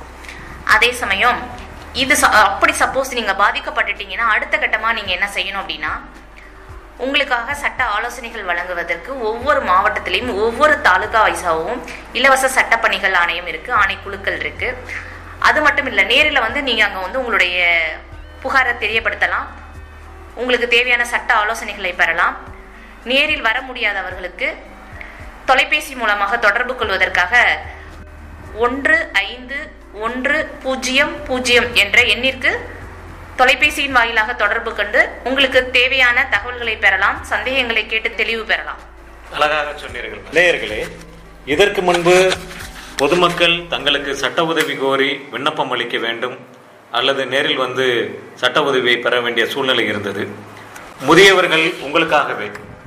அதே சமயம் இது ச- அப்படி சப்போஸ் நீங்க பாதிக்கப்பட்டுட்டீங்கன்னா அடுத்த கட்டமா நீங்க என்ன செய்யணும் அப்படின்னா உங்களுக்காக சட்ட ஆலோசனைகள் வழங்குவதற்கு ஒவ்வொரு மாவட்டத்திலையும் ஒவ்வொரு தாலுகா வைசாவும் இலவச சட்டப்பணிகள் ஆணையம் இருக்கு ஆணைக்குழுக்கள் இருக்கு அது மட்டும் இல்லை நேரில் வந்து நீங்க அங்க வந்து உங்களுடைய புகாரை தெரியப்படுத்தலாம் உங்களுக்கு தேவையான சட்ட ஆலோசனைகளை பெறலாம் நேரில் வர முடியாதவர்களுக்கு தொலைபேசி மூலமாக தொடர்பு கொள்வதற்காக ஒன்று ஐந்து ஒன்று பூஜ்ஜியம் பூஜ்ஜியம் என்ற எண்ணிற்கு தொலைபேசியின் வாயிலாக தொடர்பு கொண்டு உங்களுக்கு தேவையான தகவல்களை பெறலாம் சந்தேகங்களை கேட்டு தெளிவு பெறலாம் அழகாக சொன்னீர்கள் நேயர்களே இதற்கு முன்பு பொதுமக்கள் தங்களுக்கு சட்ட உதவி கோரி விண்ணப்பம் அளிக்க வேண்டும் அல்லது நேரில் வந்து சட்ட உதவியை பெற வேண்டிய சூழ்நிலை இருந்தது முதியவர்கள் உங்களுக்காகவே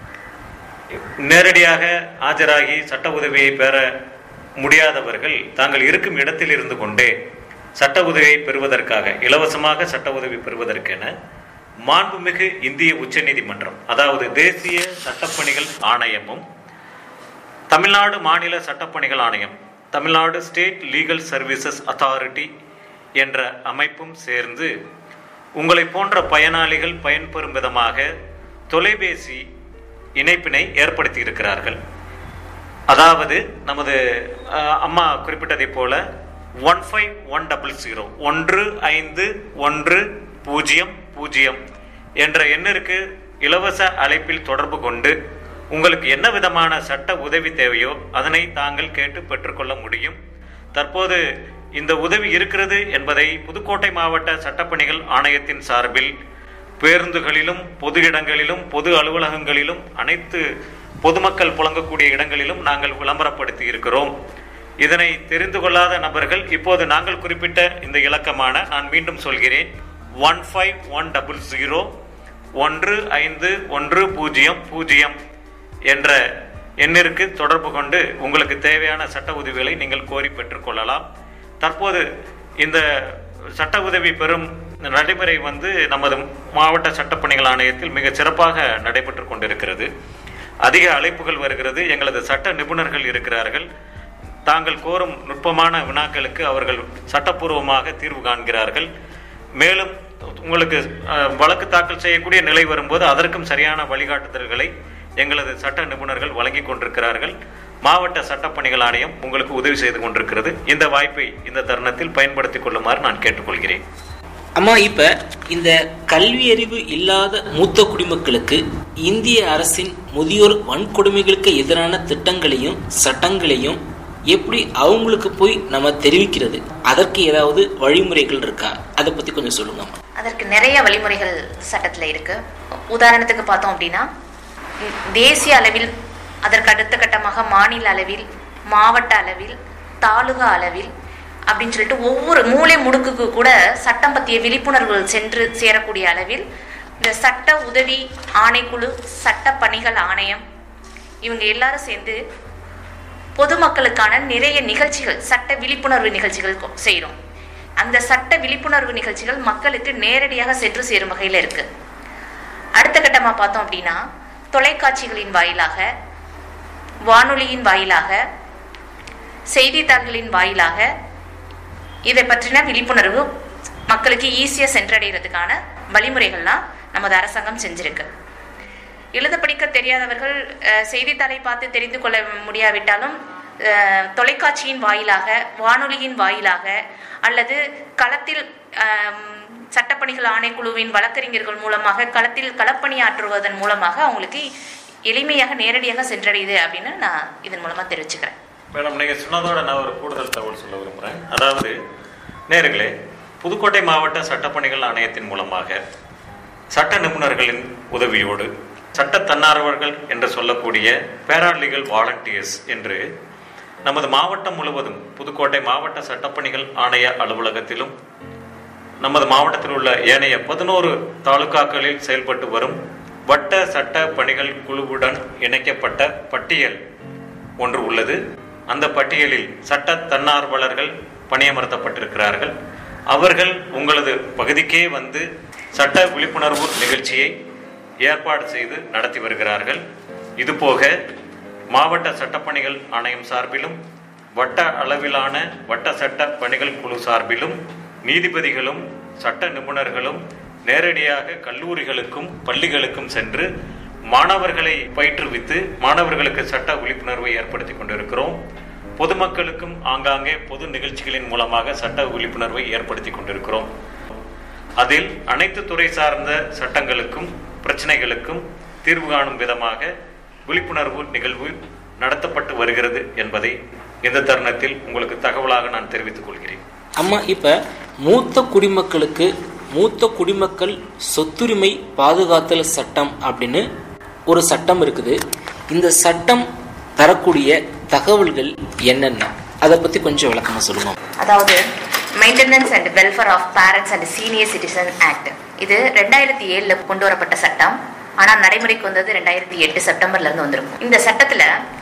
நேரடியாக ஆஜராகி சட்ட உதவியை பெற முடியாதவர்கள் தாங்கள் இருக்கும் இடத்தில் இருந்து கொண்டே சட்ட உதவியை பெறுவதற்காக இலவசமாக சட்ட உதவி பெறுவதற்கென மாண்புமிகு இந்திய உச்சநீதிமன்றம் அதாவது தேசிய சட்டப்பணிகள் ஆணையமும் தமிழ்நாடு மாநில சட்டப்பணிகள் ஆணையம் Tamil Nadu state legal services authority என்ற அமைப்பும் சேர்ந்து உங்களை போன்ற பயனாளிகள் பயன்பெறும் விதமாக தொலைபேசி இணைப்பினை ஏற்படுத்தி இருக்கிறார்கள் அதாவது நமது அஹ், அம்மா குறிப்பிட்டதைப் போல one five one double zero ஒன்று ஐந்து ஒன்று பூஜ்ஜியம் பூஜ்ஜியம் என்ற எண்ணிற்கு இலவச அழைப்பில் தொடர்பு கொண்டு உங்களுக்கு என்ன விதமான சட்ட உதவி தேவையோ அதனை தாங்கள் கேட்டு பெற்றுக்கொள்ள முடியும் தற்போது இந்த உதவி இருக்கிறது என்பதை புதுக்கோட்டை மாவட்ட சட்டப்பணிகள் ஆணையத்தின் சார்பில் பேருந்துகளிலும் பொது இடங்களிலும் பொது அலுவலகங்களிலும் அனைத்து பொதுமக்கள் புழங்கக்கூடிய இடங்களிலும் நாங்கள் விளம்பரப்படுத்தி இருக்கிறோம் இதனை தெரிந்து கொள்ளாத நபர்கள் இப்போது நாங்கள் குறிப்பிட்ட இந்த இலக்கமான நான் மீண்டும் சொல்கிறேன் one five one double zero ஒன்று ஐந்து ஒன்று பூஜ்ஜியம் பூஜ்ஜியம் என்ற எண்ணிற்கு தொடர்பு கொண்டு உங்களுக்கு தேவையான சட்ட உதவிகளை நீங்கள் கோரி பெற்றுக்கொள்ளலாம் தற்போது இந்த சட்ட உதவி பெறும் நடைமுறை வந்து நமது மாவட்ட சட்டப்பணிகள் ஆணையத்தில் மிக சிறப்பாக நடைபெற்று கொண்டிருக்கிறது அதிக அழைப்புகள் வருகிறது எங்களது சட்ட நிபுணர்கள் இருக்கிறார்கள் தாங்கள் கோரும் நுட்பமான வினாக்களுக்கு அவர்கள் சட்டப்பூர்வமாக தீர்வு காண்கிறார்கள் மேலும் உங்களுக்கு அஹ், வழக்கு தாக்கல் செய்யக்கூடிய நிலை வரும்போது அதற்கும் சரியான வழிகாட்டுதல்களை எங்களது சட்ட நிபுணர்கள் வழங்கி கொண்டிருக்கிறார்கள் மாவட்ட சட்டப்பணிகள் ஆணையம் உங்களுக்கு உதவி செய்து கொண்டிருக்கிறது இந்த வாய்ப்பை இந்த தருணத்தில் பயன்படுத்திக் கொள்ளுமாறு நான் கேட்டுக்கொள்கிறேன் அம்மா இப்ப இந்த கல்வி அறிவு இல்லாத மூத்த குடிமக்களுக்கு இந்திய அரசின் முதியோர் வன்கொடுமைகளுக்கு எதிரான திட்டங்களையும் சட்டங்களையும் எப்படி அவங்களுக்கு போய் நம்ம தெரிவிக்கிறது அதற்கு ஏதாவது வழிமுறைகள் இருக்கா அதை பத்தி கொஞ்சம் சொல்லுங்க அம்மா அதற்கு நிறைய வழிமுறைகள் சட்டத்தில் இருக்கு உதாரணத்துக்கு பார்த்தோம் அப்படின்னா ம், தேசிய அளவில் அதற்கு அடுத்த கட்டமாக மாநில அளவில் மாவட்ட அளவில் தாலுகா அளவில் அப்படின்னு சொல்லிட்டு ஒவ்வொரு மூலை முடுக்குக்கு கூட சட்டம் பற்றிய விழிப்புணர்வுகள் சென்று சேரக்கூடிய அளவில் இந்த சட்ட உதவி ஆணைக்குழு சட்ட பணிகள் ஆணையம் இவங்க எல்லாரும் சேர்ந்து பொதுமக்களுக்கான நிறைய நிகழ்ச்சிகள் சட்ட விழிப்புணர்வு நிகழ்ச்சிகள் கொ- செய்றோம் அந்த சட்ட விழிப்புணர்வு நிகழ்ச்சிகள் மக்களுக்கு நேரடியாக சென்று சேரும் வகையில் இருக்கு அடுத்த கட்டமா பார்த்தோம் அப்படின்னா தொலைக்காட்சிகளின் வாயிலாக வானொலியின் வாயிலாக செய்தித்தாள்களின் வாயிலாக இதை பற்றின விழிப்புணர்வு மக்களுக்கு ஈஸியாக சென்றடைகிறதுக்கான வழிமுறைகள்லாம் நமது அரசாங்கம் செஞ்சிருக்கு எழுத படிக்க தெரியாதவர்கள் அஹ், செய்தித்தாளை பார்த்து தெரிந்து கொள்ள முடியாவிட்டாலும் அஹ், தொலைக்காட்சியின் வாயிலாக வானொலியின் வாயிலாக அல்லது களத்தில் ஆம், சட்டப்பணிகள் ஆணைக்குழுவின் வழக்கறிஞர்கள் மூலமாக களத்தில் களப்பணியாற்றுவதன் மூலமாக அவங்களுக்கு எளிமையாக நேரடியாக சென்றடையுது அப்படின்னு நான் இதன் மூலமா தெரிவிச்சுக்கிறேன் மேடம் நீங்கள் சொன்னதோட நான் ஒரு கூடுதல் தகவல் சொல்ல விரும்புகிறேன் அதாவது நேர்களே புதுக்கோட்டை மாவட்ட சட்டப்பணிகள் ஆணையத்தின் மூலமாக சட்ட நிபுணர்களின் உதவியோடு சட்ட தன்னார்வர்கள் என்று சொல்லக்கூடிய பேராலீகல் வாலண்டியர்ஸ் என்று நமது மாவட்டம் முழுவதும் புதுக்கோட்டை மாவட்ட சட்டப்பணிகள் ஆணைய அலுவலகத்திலும் நமது மாவட்டத்தில் உள்ள ஏனைய பதினோரு தாலுகாக்களில் செயல்பட்டு வரும் வட்ட சட்ட பணிகள் குழுவுடன் இணைக்கப்பட்ட பட்டியல் ஒன்று உள்ளது அந்த பட்டியலில் சட்ட தன்னார்வலர்கள் பணியமர்த்தப்பட்டிருக்கிறார்கள் அவர்கள் உங்களது பகுதிக்கே வந்து சட்ட விழிப்புணர்வு நிகழ்ச்சியை ஏற்பாடு செய்து நடத்தி வருகிறார்கள் இதுபோக மாவட்ட சட்டப்பணிகள் ஆணையம் சார்பிலும் வட்ட அளவிலான வட்ட சட்ட பணிகள் குழு சார்பிலும் நீதிபதிகளும் சட்ட நிபுணர்களும் நேரடியாக கல்லூரிகளுக்கும் பள்ளிகளுக்கும் சென்று மாணவர்களை பயிற்றுவித்து மாணவர்களுக்கு சட்ட விழிப்புணர்வை ஏற்படுத்தி கொண்டிருக்கிறோம் பொதுமக்களுக்கும் ஆங்காங்கே பொது நிகழ்ச்சிகளின் மூலமாக சட்ட விழிப்புணர்வை ஏற்படுத்தி கொண்டிருக்கிறோம் அதில் அனைத்து துறை சார்ந்த சட்டங்களுக்கும் பிரச்சனைகளுக்கும் தீர்வு காணும் விதமாக விழிப்புணர்வு நிகழ்வு நடத்தப்பட்டு வருகிறது என்பதை இந்த தருணத்தில் உங்களுக்கு தகவலாக நான் தெரிவித்துக் கொள்கிறேன் அம்மா இப்ப மூத்த குடிமக்களுக்கு மூத்த குடிமக்கள் சொத்துரிமை பாதுகாத்தல் சட்டம் அப்படின்னு ஒரு சட்டம் இருக்குது இந்த சட்டம் தரக்கூடிய தகவல்கள் என்னென்ன அதை பத்தி கொஞ்சம் விளக்கமா சொல்லுங்க அதாவது maintenance and welfare of parents and senior citizen act இது ரெண்டாயிரத்தி ஏழுல கொண்டு வரப்பட்ட சட்டம் ஆனா நடைமுறைக்கு வந்தது ரெண்டாயிரத்தி எட்டு செப்டம்பர்ல இருந்து வந்திருக்கும் இந்த சட்டத்துல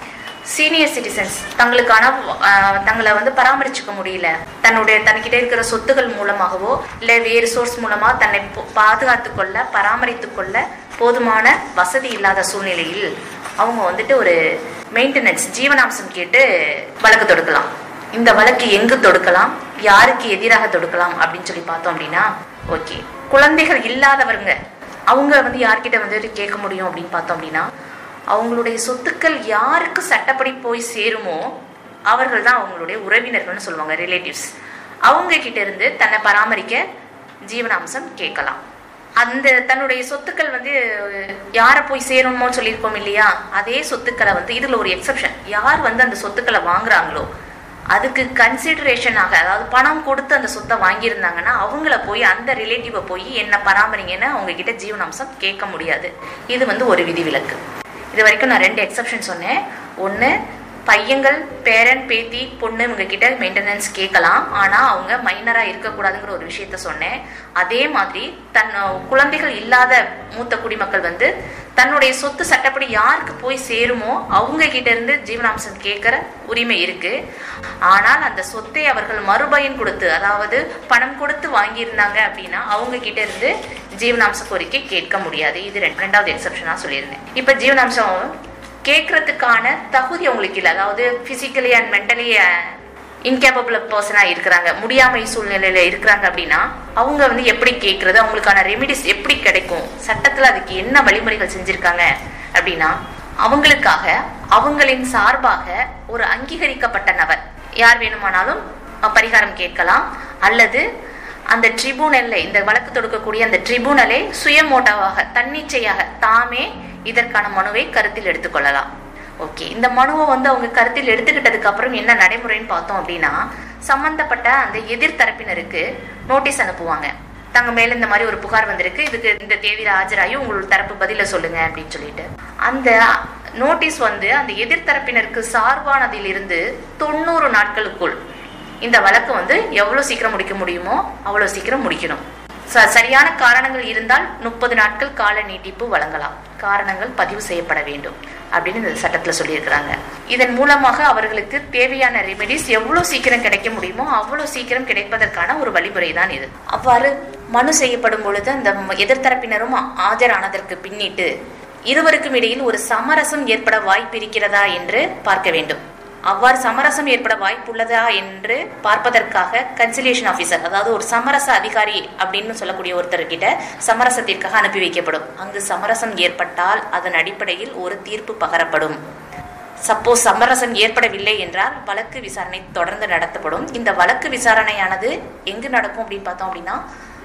சீனியர் சிட்டிசன்ஸ் தங்களுக்கான ஆஹ், தங்களை வந்து பராமரிச்சுக்க முடியல தன்னுடைய தன்கிட்ட இருக்கிற சொத்துகள் மூலமாகவோ இல்லை வேறு சோர்ஸ் மூலமா தன்னை பொ- பாதுகாத்துக் கொள்ள பராமரித்துக் கொள்ள போதுமான வசதி இல்லாத சூழ்நிலையில் அவங்க வந்துட்டு ஒரு மெயின்டெனன்ஸ் ஜீவனாம்சம் கேட்டு வழக்கு தொடுக்கலாம் இந்த வழக்கு எங்கு தொடுக்கலாம் யாருக்கு எதிராக தொடுக்கலாம் அப்படின்னு சொல்லி பார்த்தோம் அப்படின்னா ஓகே குழந்தைகள் இல்லாதவங்க அவங்க வந்து யார்கிட்ட வந்து கேட்க முடியும் அப்படின்னு பார்த்தோம் அப்படின்னா அவங்களுடைய சொத்துக்கள் யாருக்கு சட்டப்படி போய் சேருமோ அவர்கள் தான் அவங்களுடைய உறவினர்கள்னு சொல்லுவாங்க ரிலேட்டிவ்ஸ் அவங்க கிட்ட இருந்து தன்னை பராமரிக்க ஜீவனாம்சம் கேட்கலாம் அந்த தன்னுடைய சொத்துக்கள் வந்து யாரை போய் சேருமோ சொல்லியிருக்கோம் இல்லையா அதே சொத்துக்களை வந்து இதுல ஒரு எக்ஸெப்ஷன் யார் வந்து அந்த சொத்துக்களை வாங்குறாங்களோ அதுக்கு கன்சிடரேஷனாக அதாவது பணம் கொடுத்து அந்த சொத்தை வாங்கியிருந்தாங்கன்னா அவங்கள போய் அந்த ரிலேட்டிவை போய் என்ன பராமரிங்கன்னு அவங்க கிட்ட ஜீவனாம்சம் கேட்க முடியாது இது வந்து ஒரு விதிவிலக்கு இது வரைக்கும் நான் ரெண்டு எக்ஸெப்ஷன் சொன்னேன் ஒன்று பையங்கள் பேரன் பேத்தி பொண்ணு இவங்க கிட்ட மெயின்டெனன்ஸ் கேட்கலாம் ஆனா அவங்க மைனரா இருக்கக்கூடாதுங்கிற ஒரு விஷயத்த சொன்னேன் அதே மாதிரி தன் குழந்தைகள் இல்லாத மூத்த குடிமக்கள் வந்து தன்னுடைய சொத்து சட்டப்படி யாருக்கு போய் சேருமோ அவங்க கிட்ட இருந்து ஜீவனாம்சம் கேட்கிற உரிமை இருக்கு ஆனால் அந்த சொத்தை அவர்கள் மறுபயன் கொடுத்து அதாவது பணம் கொடுத்து வாங்கியிருந்தாங்க அப்படின்னா அவங்க கிட்ட இருந்து ஜீவனாம்ச கோரிக்கை கேட்க முடியாது இது ரெண்டு- ரெண்டாவது எக்ஸப்ஷனா சொல்லியிருந்தேன் இப்ப ஜீவனாம்சம் கேட்கறதுக்கான தகுதி அவங்களுக்கு இல்லை அதாவது பிசிக்கலி அண்ட் மென்டலி இன்கேபபிள் பர்சனாக இருக்கிறாங்க முடியாமை சூழ்நிலையில இருக்கிறாங்க அப்படின்னா அவங்க வந்து எப்படி கேட்கறது அவங்களுக்கான ரெமிடிஸ் எப்படி கிடைக்கும் சட்டத்தில் அதுக்கு என்ன வழிமுறைகள் செஞ்சிருக்காங்க அப்படின்னா அவங்களுக்காக அவங்களின் சார்பாக ஒரு அங்கீகரிக்கப்பட்ட நபர் யார் வேணுமானாலும் அஹ், பரிகாரம் கேட்கலாம் அல்லது அந்த ட்ரிபூனல்ல இந்த வழக்கு தொடுக்கக்கூடிய அந்த ட்ரிபூனலே சுயமோட்டாவாக தன்னிச்சையாக தாமே இதற்கான மனுவை கருத்தில் எடுத்துக்கொள்ளலாம் ஓகே இந்த மனுவை வந்து அவங்க கருத்தில் எடுத்துக்கிட்டதுக்கு அப்புறம் என்ன நடைமுறைன்னு பார்த்தோம் அப்படின்னா சம்பந்தப்பட்ட அந்த எதிர்த்தரப்பினருக்கு நோட்டீஸ் அனுப்புவாங்க தங்க மேல இந்த மாதிரி ஒரு புகார் வந்திருக்கு இதுக்கு இந்த தேதியில ஆஜராகி உங்களோட தரப்பு பதில சொல்லுங்க அப்படின்னு சொல்லிட்டு அந்த நோட்டீஸ் வந்து அந்த எதிர்த்தரப்பினருக்கு சார்பானதிலிருந்து தொண்ணூறு நாட்களுக்குள் இந்த வழக்கு வந்து எவ்வளவு சீக்கிரம் முடிக்க முடியுமோ அவ்வளவு சீக்கிரம் முடிக்கணும் ச- சரியான காரணங்கள் இருந்தால் முப்பது நாட்கள் கால நீட்டிப்பு வழங்கலாம் காரணங்கள் பதிவு செய்யப்பட வேண்டும் அப்படின்னு இந்த சட்டத்துல சொல்லியிருக்கிறாங்க இதன் மூலமாக அவர்களுக்கு தேவையான ரெமெடிஸ் எவ்வளவு சீக்கிரம் கிடைக்க முடியுமோ அவ்வளவு சீக்கிரம் கிடைப்பதற்கான ஒரு வழிமுறை தான் இது அவ்வாறு மனு செய்யப்படும் பொழுது அந்த ம- எதிர்த்தரப்பினரும் ஆஜரானதற்கு பின்னிட்டு இருவருக்கும் இடையில் ஒரு சமரசம் ஏற்பட வாய்ப்பு இருக்கிறதா என்று பார்க்க வேண்டும் அவ்வாறு சமரசம் ஏற்பட வாய்ப்புள்ளதா என்று பார்ப்பதற்காக கன்சிலியேஷன் ஆபீசர் அதாவது ஒரு சமரச அதிகாரி அப்படின்னு சொல்லக்கூடிய ஒருத்தர்கிட்ட சமரசத்திற்காக அனுப்பி வைக்கப்படும் அங்கு சமரசம் ஏற்பட்டால் அதன் அடிப்படையில் ஒரு தீர்ப்பு பகரப்படும் சப்போஸ் சமரசம் ஏற்படவில்லை என்றால் வழக்கு விசாரணை தொடர்ந்து நடத்தப்படும் இந்த வழக்கு விசாரணையானது எங்கு நடக்கும் அப்படின்னு பார்த்தோம் அப்படின்னா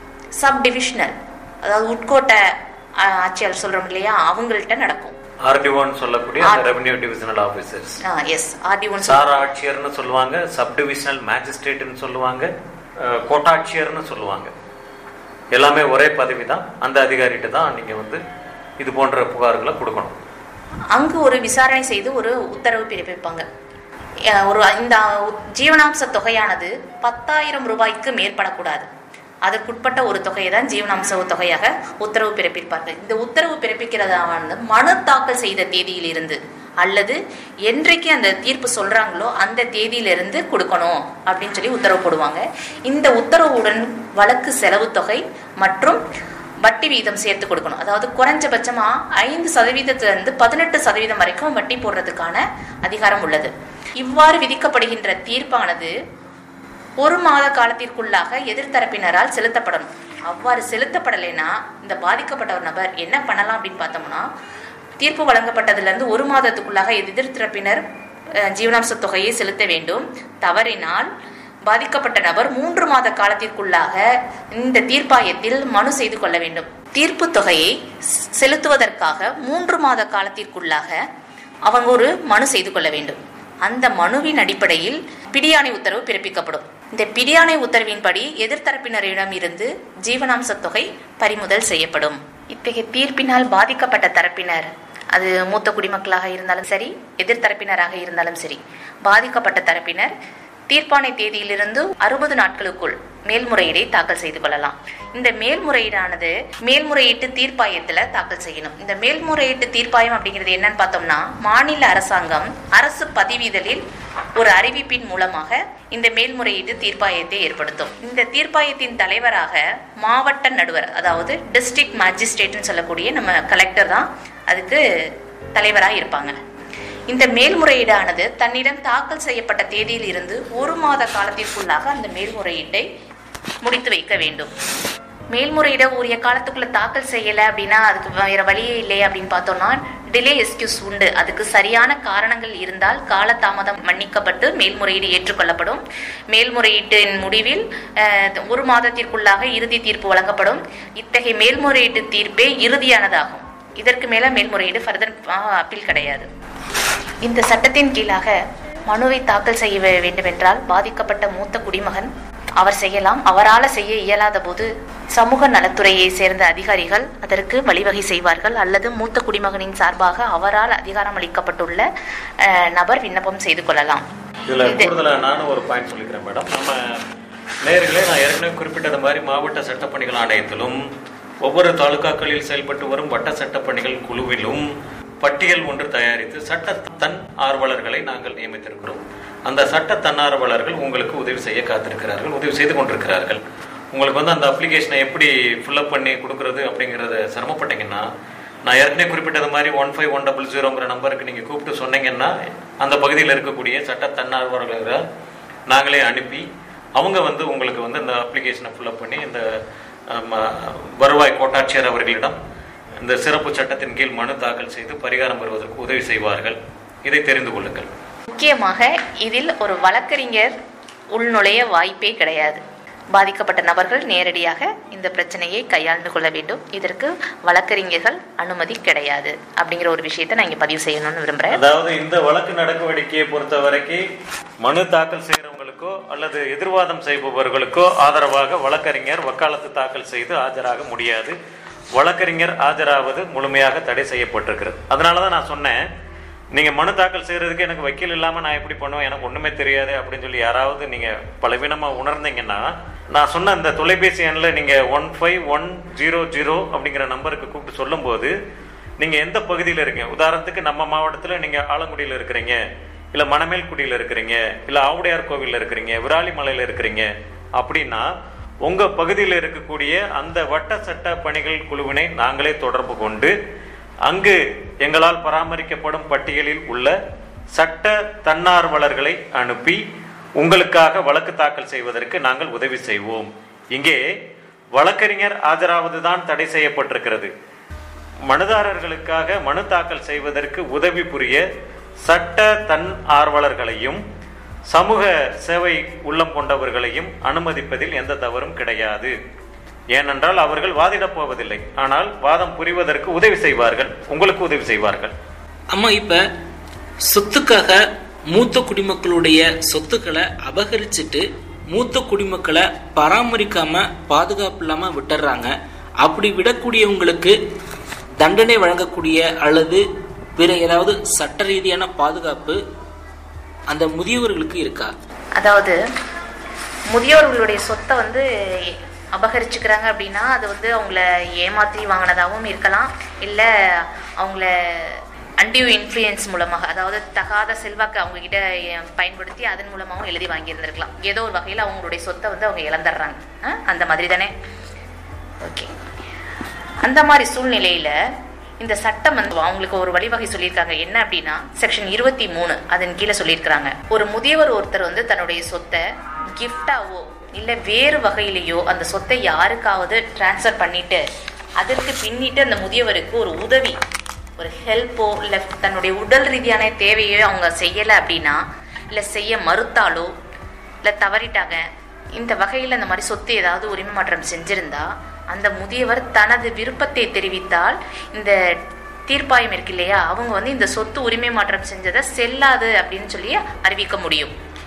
சப் டிவிஷனல் அதாவது உட்கோட்ட அஹ், ஆட்சியாளர் சொல்றோம் இல்லையா அவங்கள்ட்ட நடக்கும் ஆர்டிஓன்னு சொல்லக்கூடிய அந்த ரெவென்யூ டிவிஷனல் ஆபீசர்ஸ் எஸ் ஆர்டிஓன்னு சார் ஆட்சியர்னு சொல்லுவாங்க சப் டிவிஷனல் மேஜிஸ்ட்ரேட்னு சொல்லுவாங்க அஹ், கோட்டாட்சியர்னு சொல்லுவாங்க எல்லாமே ஒரே பதவி தான் அந்த அதிகாரிகிட்ட தான் நீங்க வந்து இது போன்ற புகார்களை கொடுக்கணும் அங்கு ஒரு விசாரணை செய்து ஒரு உத்தரவு பிறப்பிப்பாங்க அஹ் ஒரு இந்த ஜீவனாம்ச தொகையானது பத்தாயிரம் ரூபாய்க்கு மேற்படக்கூடாது அதற்குட்பட்ட ஒரு தொகையை தான் ஜீவனாம்ச தொகையாக உத்தரவு பிறப்பிப்பார்கள் இந்த உத்தரவு பிறப்பிக்கிறதானது மனு தாக்கல் செய்த தேதியிலிருந்து அல்லது என்றைக்கு அந்த தீர்ப்பு சொல்றாங்களோ அந்த தேதியிலிருந்து கொடுக்கணும் அப்படின்னு சொல்லி உத்தரவு போடுவாங்க இந்த உத்தரவுடன் வழக்கு செலவு தொகை மற்றும் வட்டி வீதம் சேர்த்து கொடுக்கணும் அதாவது குறைஞ்சபட்சமா ஐந்து சதவீதத்துல இருந்து பதினெட்டு சதவீதம் வரைக்கும் வட்டி போடுறதுக்கான அதிகாரம் உள்ளது இவ்வாறு விதிக்கப்படுகின்ற தீர்ப்பானது ஒரு மாத காலத்திற்குள்ளாக எதிர்த்தரப்பினரால் செலுத்தப்படணும் அவ்வாறு செலுத்தப்படலைன்னா இந்த பாதிக்கப்பட்ட ஒரு நபர் என்ன பண்ணலாம் அப்படின்னு பார்த்தோம்னா தீர்ப்பு வழங்கப்பட்டதுல இருந்து ஒரு மாதத்துக்குள்ளாக எதிர்த்தரப்பினர் அஹ், ஜீவனாம்ச தொகையை செலுத்த வேண்டும் தவறினால் பாதிக்கப்பட்ட நபர் மூன்று மாத காலத்திற்குள்ளாக இந்த தீர்ப்பாயத்தில் மனு செய்து கொள்ள வேண்டும் தீர்ப்பு தொகையை செ- செலுத்துவதற்காக மூன்று மாத காலத்திற்குள்ளாக அவங்க ஒரு மனு செய்து கொள்ள வேண்டும் அந்த மனுவின் அடிப்படையில் பிடியாணை உத்தரவு பிறப்பிக்கப்படும் இந்த பிடியாணை உத்தரவின்படி எதிர்த்தரப்பினரிடம் இருந்து ஜீவனாம்ச தொகை பறிமுதல் செய்யப்படும் இத்தகைய தீர்ப்பினால் பாதிக்கப்பட்ட தரப்பினர் அது மூத்த குடிமக்களாக இருந்தாலும் சரி எதிர்த்தரப்பினராக இருந்தாலும் சரி பாதிக்கப்பட்ட தரப்பினர் தீர்ப்பானை தேதியிலிருந்து அறுபது நாட்களுக்குள் மேல்முறையீடை தாக்கல் செய்து கொள்ளலாம் இந்த மேல்முறையீடானது மேல்முறையீட்டு தீர்ப்பாயத்துல தாக்கல் செய்யணும் இந்த மேல்முறையீட்டு தீர்ப்பாயம் அப்படிங்கிறது என்னன்னு பார்த்தோம்னா மாநில அரசாங்கம் அரசு பதிவிதழில் ஒரு அறிவிப்பின் மூலமாக இந்த மேல்முறையீட்டு தீர்ப்பாயத்தை ஏற்படுத்தும் இந்த தீர்ப்பாயத்தின் தலைவராக மாவட்ட நடுவர் அதாவது டிஸ்ட்ரிக்ட் மேஜிஸ்ட்ரேட்னு சொல்லக்கூடிய நம்ம கலெக்டர் தான் அதுக்கு தலைவராக இருப்பாங்க இந்த மேல்முறையீடானது தன்னிடம் தாக்கல் செய்யப்பட்ட தேதியில் இருந்து ஒரு மாத காலத்திற்குள்ளாக அந்த மேல்முறையீட்டை முடித்து வைக்க வேண்டும் மேல்முறையீட உரிய காலத்துக்குள்ள தாக்கல் செய்யல அப்படின்னா அதுக்கு வேற வழியே இல்லை அப்படின்னு பார்த்தோம்னா டிலே எஸ்கியூஸ் உண்டு அதுக்கு சரியான காரணங்கள் இருந்தால் காலதாமதம் மன்னிக்கப்பட்டு மேல்முறையீடு ஏற்றுக்கொள்ளப்படும் மேல்முறையீட்டின் முடிவில் அஹ், ஒரு மாதத்திற்குள்ளாக இறுதி தீர்ப்பு வழங்கப்படும் இத்தகைய மேல்முறையீட்டு தீர்ப்பே இறுதியானதாகும் இதற்கு மேல மேல்முறையீடு ஃபர்தர் அப்பீல் கிடையாது இந்த சட்டத்தின் கீழாக மனுவை தாக்கல் செய்ய வே- வேண்டுமென்றால் பாதிக்கப்பட்ட மூத்த குடிமகன் அவர் செய்யலாம் அவரால செய்ய இயலாத போது சமூக நலத்துறையை சேர்ந்த அதிகாரிகள் அதற்கு வழிவகை செய்வார்கள் அல்லது மூத்த குடிமகனின் சார்பாக அவரால் அதிகாரம் அளிக்கப்பட்டுள்ள அஹ், நபர் விண்ணப்பம் செய்து கொள்ளலாம் இதுல இது- கூடுதலா நானும் ஒரு பாயிண்ட் சொல்லிக்கிறேன் மேடம் நம்ம நேர்களே நான் ஏற்கனவே குறிப்பிட்டது மாதிரி மாவட்ட சட்டப்பணிகள் ஆணையத்திலும் ஒவ்வொரு தாலுகாக்களில் செயல்பட்டு வரும் வட்ட சட்டப்பணிகள் குழுவிலும் பட்டியல் ஒன்று தயாரித்து சட்ட தன் ஆர்வலர்களை நாங்கள் நியமித்திருக்கிறோம் அந்த சட்ட தன்னார்வலர்கள் உங்களுக்கு உதவி செய்ய காத்திருக்கிறார்கள் உதவி செய்து கொண்டிருக்கிறார்கள் உங்களுக்கு வந்து அந்த அப்ளிகேஷனை எப்படி ஃபில்அப் பண்ணி கொடுக்கறது அப்படிங்கறத சிரமப்பட்டீங்கன்னா நான் ஏற்கனவே குறிப்பிட்டது மாதிரி ஒன் ஃபைவ் ஒன் டபுள் ஜீரோங்கிற நம்பருக்கு நீங்கள் கூப்பிட்டு சொன்னீங்கன்னா அந்த பகுதியில் இருக்கக்கூடிய சட்ட தன்னார்வலர்களை நாங்களே அனுப்பி அவங்க வந்து உங்களுக்கு வந்து இந்த அப்ளிகேஷனை ஃபில்அப் பண்ணி இந்த ஆம், வருவாய் கோட்டாட்சியர் அவர்களிடம் இந்த சிறப்பு சட்டத்தின் கீழ் மனு தாக்கல் செய்து பரிகாரம் பெறுவதற்கு உதவி செய்வார்கள் இதை தெரிந்து கொள்ளுங்கள் முக்கியமாக இதில் ஒரு வழக்கறிஞர் உள்நுழைய வாய்ப்பே கிடையாது பாதிக்கப்பட்ட நபர்கள் நேரடியாக இந்த பிரச்சனையை கையாண்டு கொள்ள வேண்டும் இதற்கு வழக்கறிஞர்கள் அனுமதி கிடையாது அப்படிங்கிற ஒரு விஷயத்தை நான் இங்க பதிவு செய்யணும்னு விரும்புறேன் அதாவது இந்த வழக்கு நடவடிக்கையை பொறுத்த வரைக்கும் மனு தாக்கல் செய்கிறவங்களுக்கோ அல்லது எதிர்வாதம் செய்பவர்களுக்கோ ஆதரவாக வழக்கறிஞர் வக்காலத்து தாக்கல் செய்து ஆஜராக முடியாது வழக்கறிஞர் ஆஜராவது முழுமையாக தடை செய்யப்பட்டிருக்கிறது அதனால தான் நான் சொன்னேன் நீங்க மனு தாக்கல் செய்யறதுக்கு எனக்கு வக்கீல் இல்லாம நான் எப்படி பண்ணுவேன் எனக்கு ஒண்ணுமே தெரியாது அப்படின்னு சொல்லி யாராவது நீங்க பலவீனமா உணர்ந்தீங்கன்னா நான் சொன்ன அந்த தொலைபேசி எண்ணில் நீங்க one five one zero zero அப்படிங்கிற நம்பருக்கு கூப்பிட்டு சொல்லும்போது நீங்க எந்த பகுதியில் இருக்கீங்க உதாரணத்துக்கு நம்ம மாவட்டத்தில் நீங்க ஆலங்குடியில் இருக்கிறீங்க இல்ல மணமேல்குடியில் இருக்கிறீங்க இல்ல ஆவுடையார் கோவில்ல இருக்கிறீங்க விராலிமலையில இருக்கிறீங்க அப்படின்னா உங்க பகுதியில் இருக்கக்கூடிய அந்த வட்ட சட்ட பணிகள் குழுவினை நாங்களே தொடர்பு கொண்டு அங்கு எங்களால் பராமரிக்கப்படும் பட்டியலில் உள்ள சட்ட தன்னார்வலர்களை அனுப்பி உங்களுக்காக வழக்கு தாக்கல் செய்வதற்கு நாங்கள் உதவி செய்வோம் இங்கே வழக்கறிஞர் ஆஜராவதுதான் தடை செய்யப்பட்டிருக்கிறது மனுதாரர்களுக்காக மனு தாக்கல் செய்வதற்கு உதவி புரிய சட்ட தன் ஆர்வலர்களையும் சமூக சேவை உள்ளம் கொண்டவர்களையும் அனுமதிப்பதில் எந்த தவறும் கிடையாது ஏனென்றால் அவர்கள் வாதிடப் போவதில்லை ஆனால் வாதம் புரிவதற்கு உதவி செய்வார்கள் உங்களுக்கு உதவி செய்வார்கள் அம்மா இப்ப சொத்துக்காக மூத்த குடிமக்களுடைய சொத்துக்களை அபகரிச்சுட்டு மூத்த குடிமக்களை பராமரிக்காம பாதுகாப்பு இல்லாம விட்டுறாங்க அப்படி விடக்கூடியவங்களுக்கு தண்டனை வழங்கக்கூடிய அல்லது பிற ஏதாவது சட்ட ரீதியான பாதுகாப்பு அந்த முதியவர்களுக்கு இருக்கா அதாவது முதியோர்களுடைய சொத்தை வந்து அபகரிச்சுக்கிறாங்க அப்படின்னா அது வந்து அவங்கள ஏமாற்றி வாங்கினதாகவும் இருக்கலாம் இல்லை அவங்கள அன்டியூ இன்ஃப்ளூயன்ஸ் மூலமாக அதாவது தகாத செல்வாக்கு அவங்க கிட்ட அஹ், பயன்படுத்தி அதன் மூலமாகவும் எழுதி வாங்கியிருந்திருக்கலாம் ஏதோ ஒரு வகையில் அவங்களுடைய சொத்தை வந்து அவங்க இழந்துடுறாங்க ஆ? அந்த மாதிரி தானே ஓகே அந்த மாதிரி சூழ்நிலையில இந்த சட்டம் வந்து அவங்களுக்கு ஒரு வழிவகை சொல்லியிருக்காங்க என்ன அப்படின்னா செக்ஷன் இருபத்தி மூணு அதன் கீழே சொல்லியிருக்கிறாங்க ஒரு முதியவர் ஒருத்தர் வந்து தன்னுடைய சொத்தை கிஃப்டாவோ இல்ல வேறு வகையிலேயோ அந்த சொத்தை யாருக்காவது டிரான்ஸ்ஃபர் பண்ணிட்டு அதற்கு பின்னிட்டு அந்த முதியவருக்கு ஒரு உதவி ஒரு ஹெல்ப்போ இல்லை தன்னுடைய உடல் ரீதியான தேவையோ அவங்க செய்யலை அப்படின்னா இல்லை செய்ய மறுத்தாலோ இல்லை தவறிட்டாங்க இந்த வகையில் அந்த மாதிரி சொத்து ஏதாவது உரிமை மாற்றம் செஞ்சிருந்தா அந்த முதியவர் தனது விருப்பத்தை தெரிவித்தால் இந்த தீர்ப்பாயம் இருக்கு இல்லையா அவங்க வந்து இந்த சொத்து உரிமை மாற்றம் செஞ்சதை செல்லாது அப்படின்னு சொல்லி அறிவிக்க முடியும்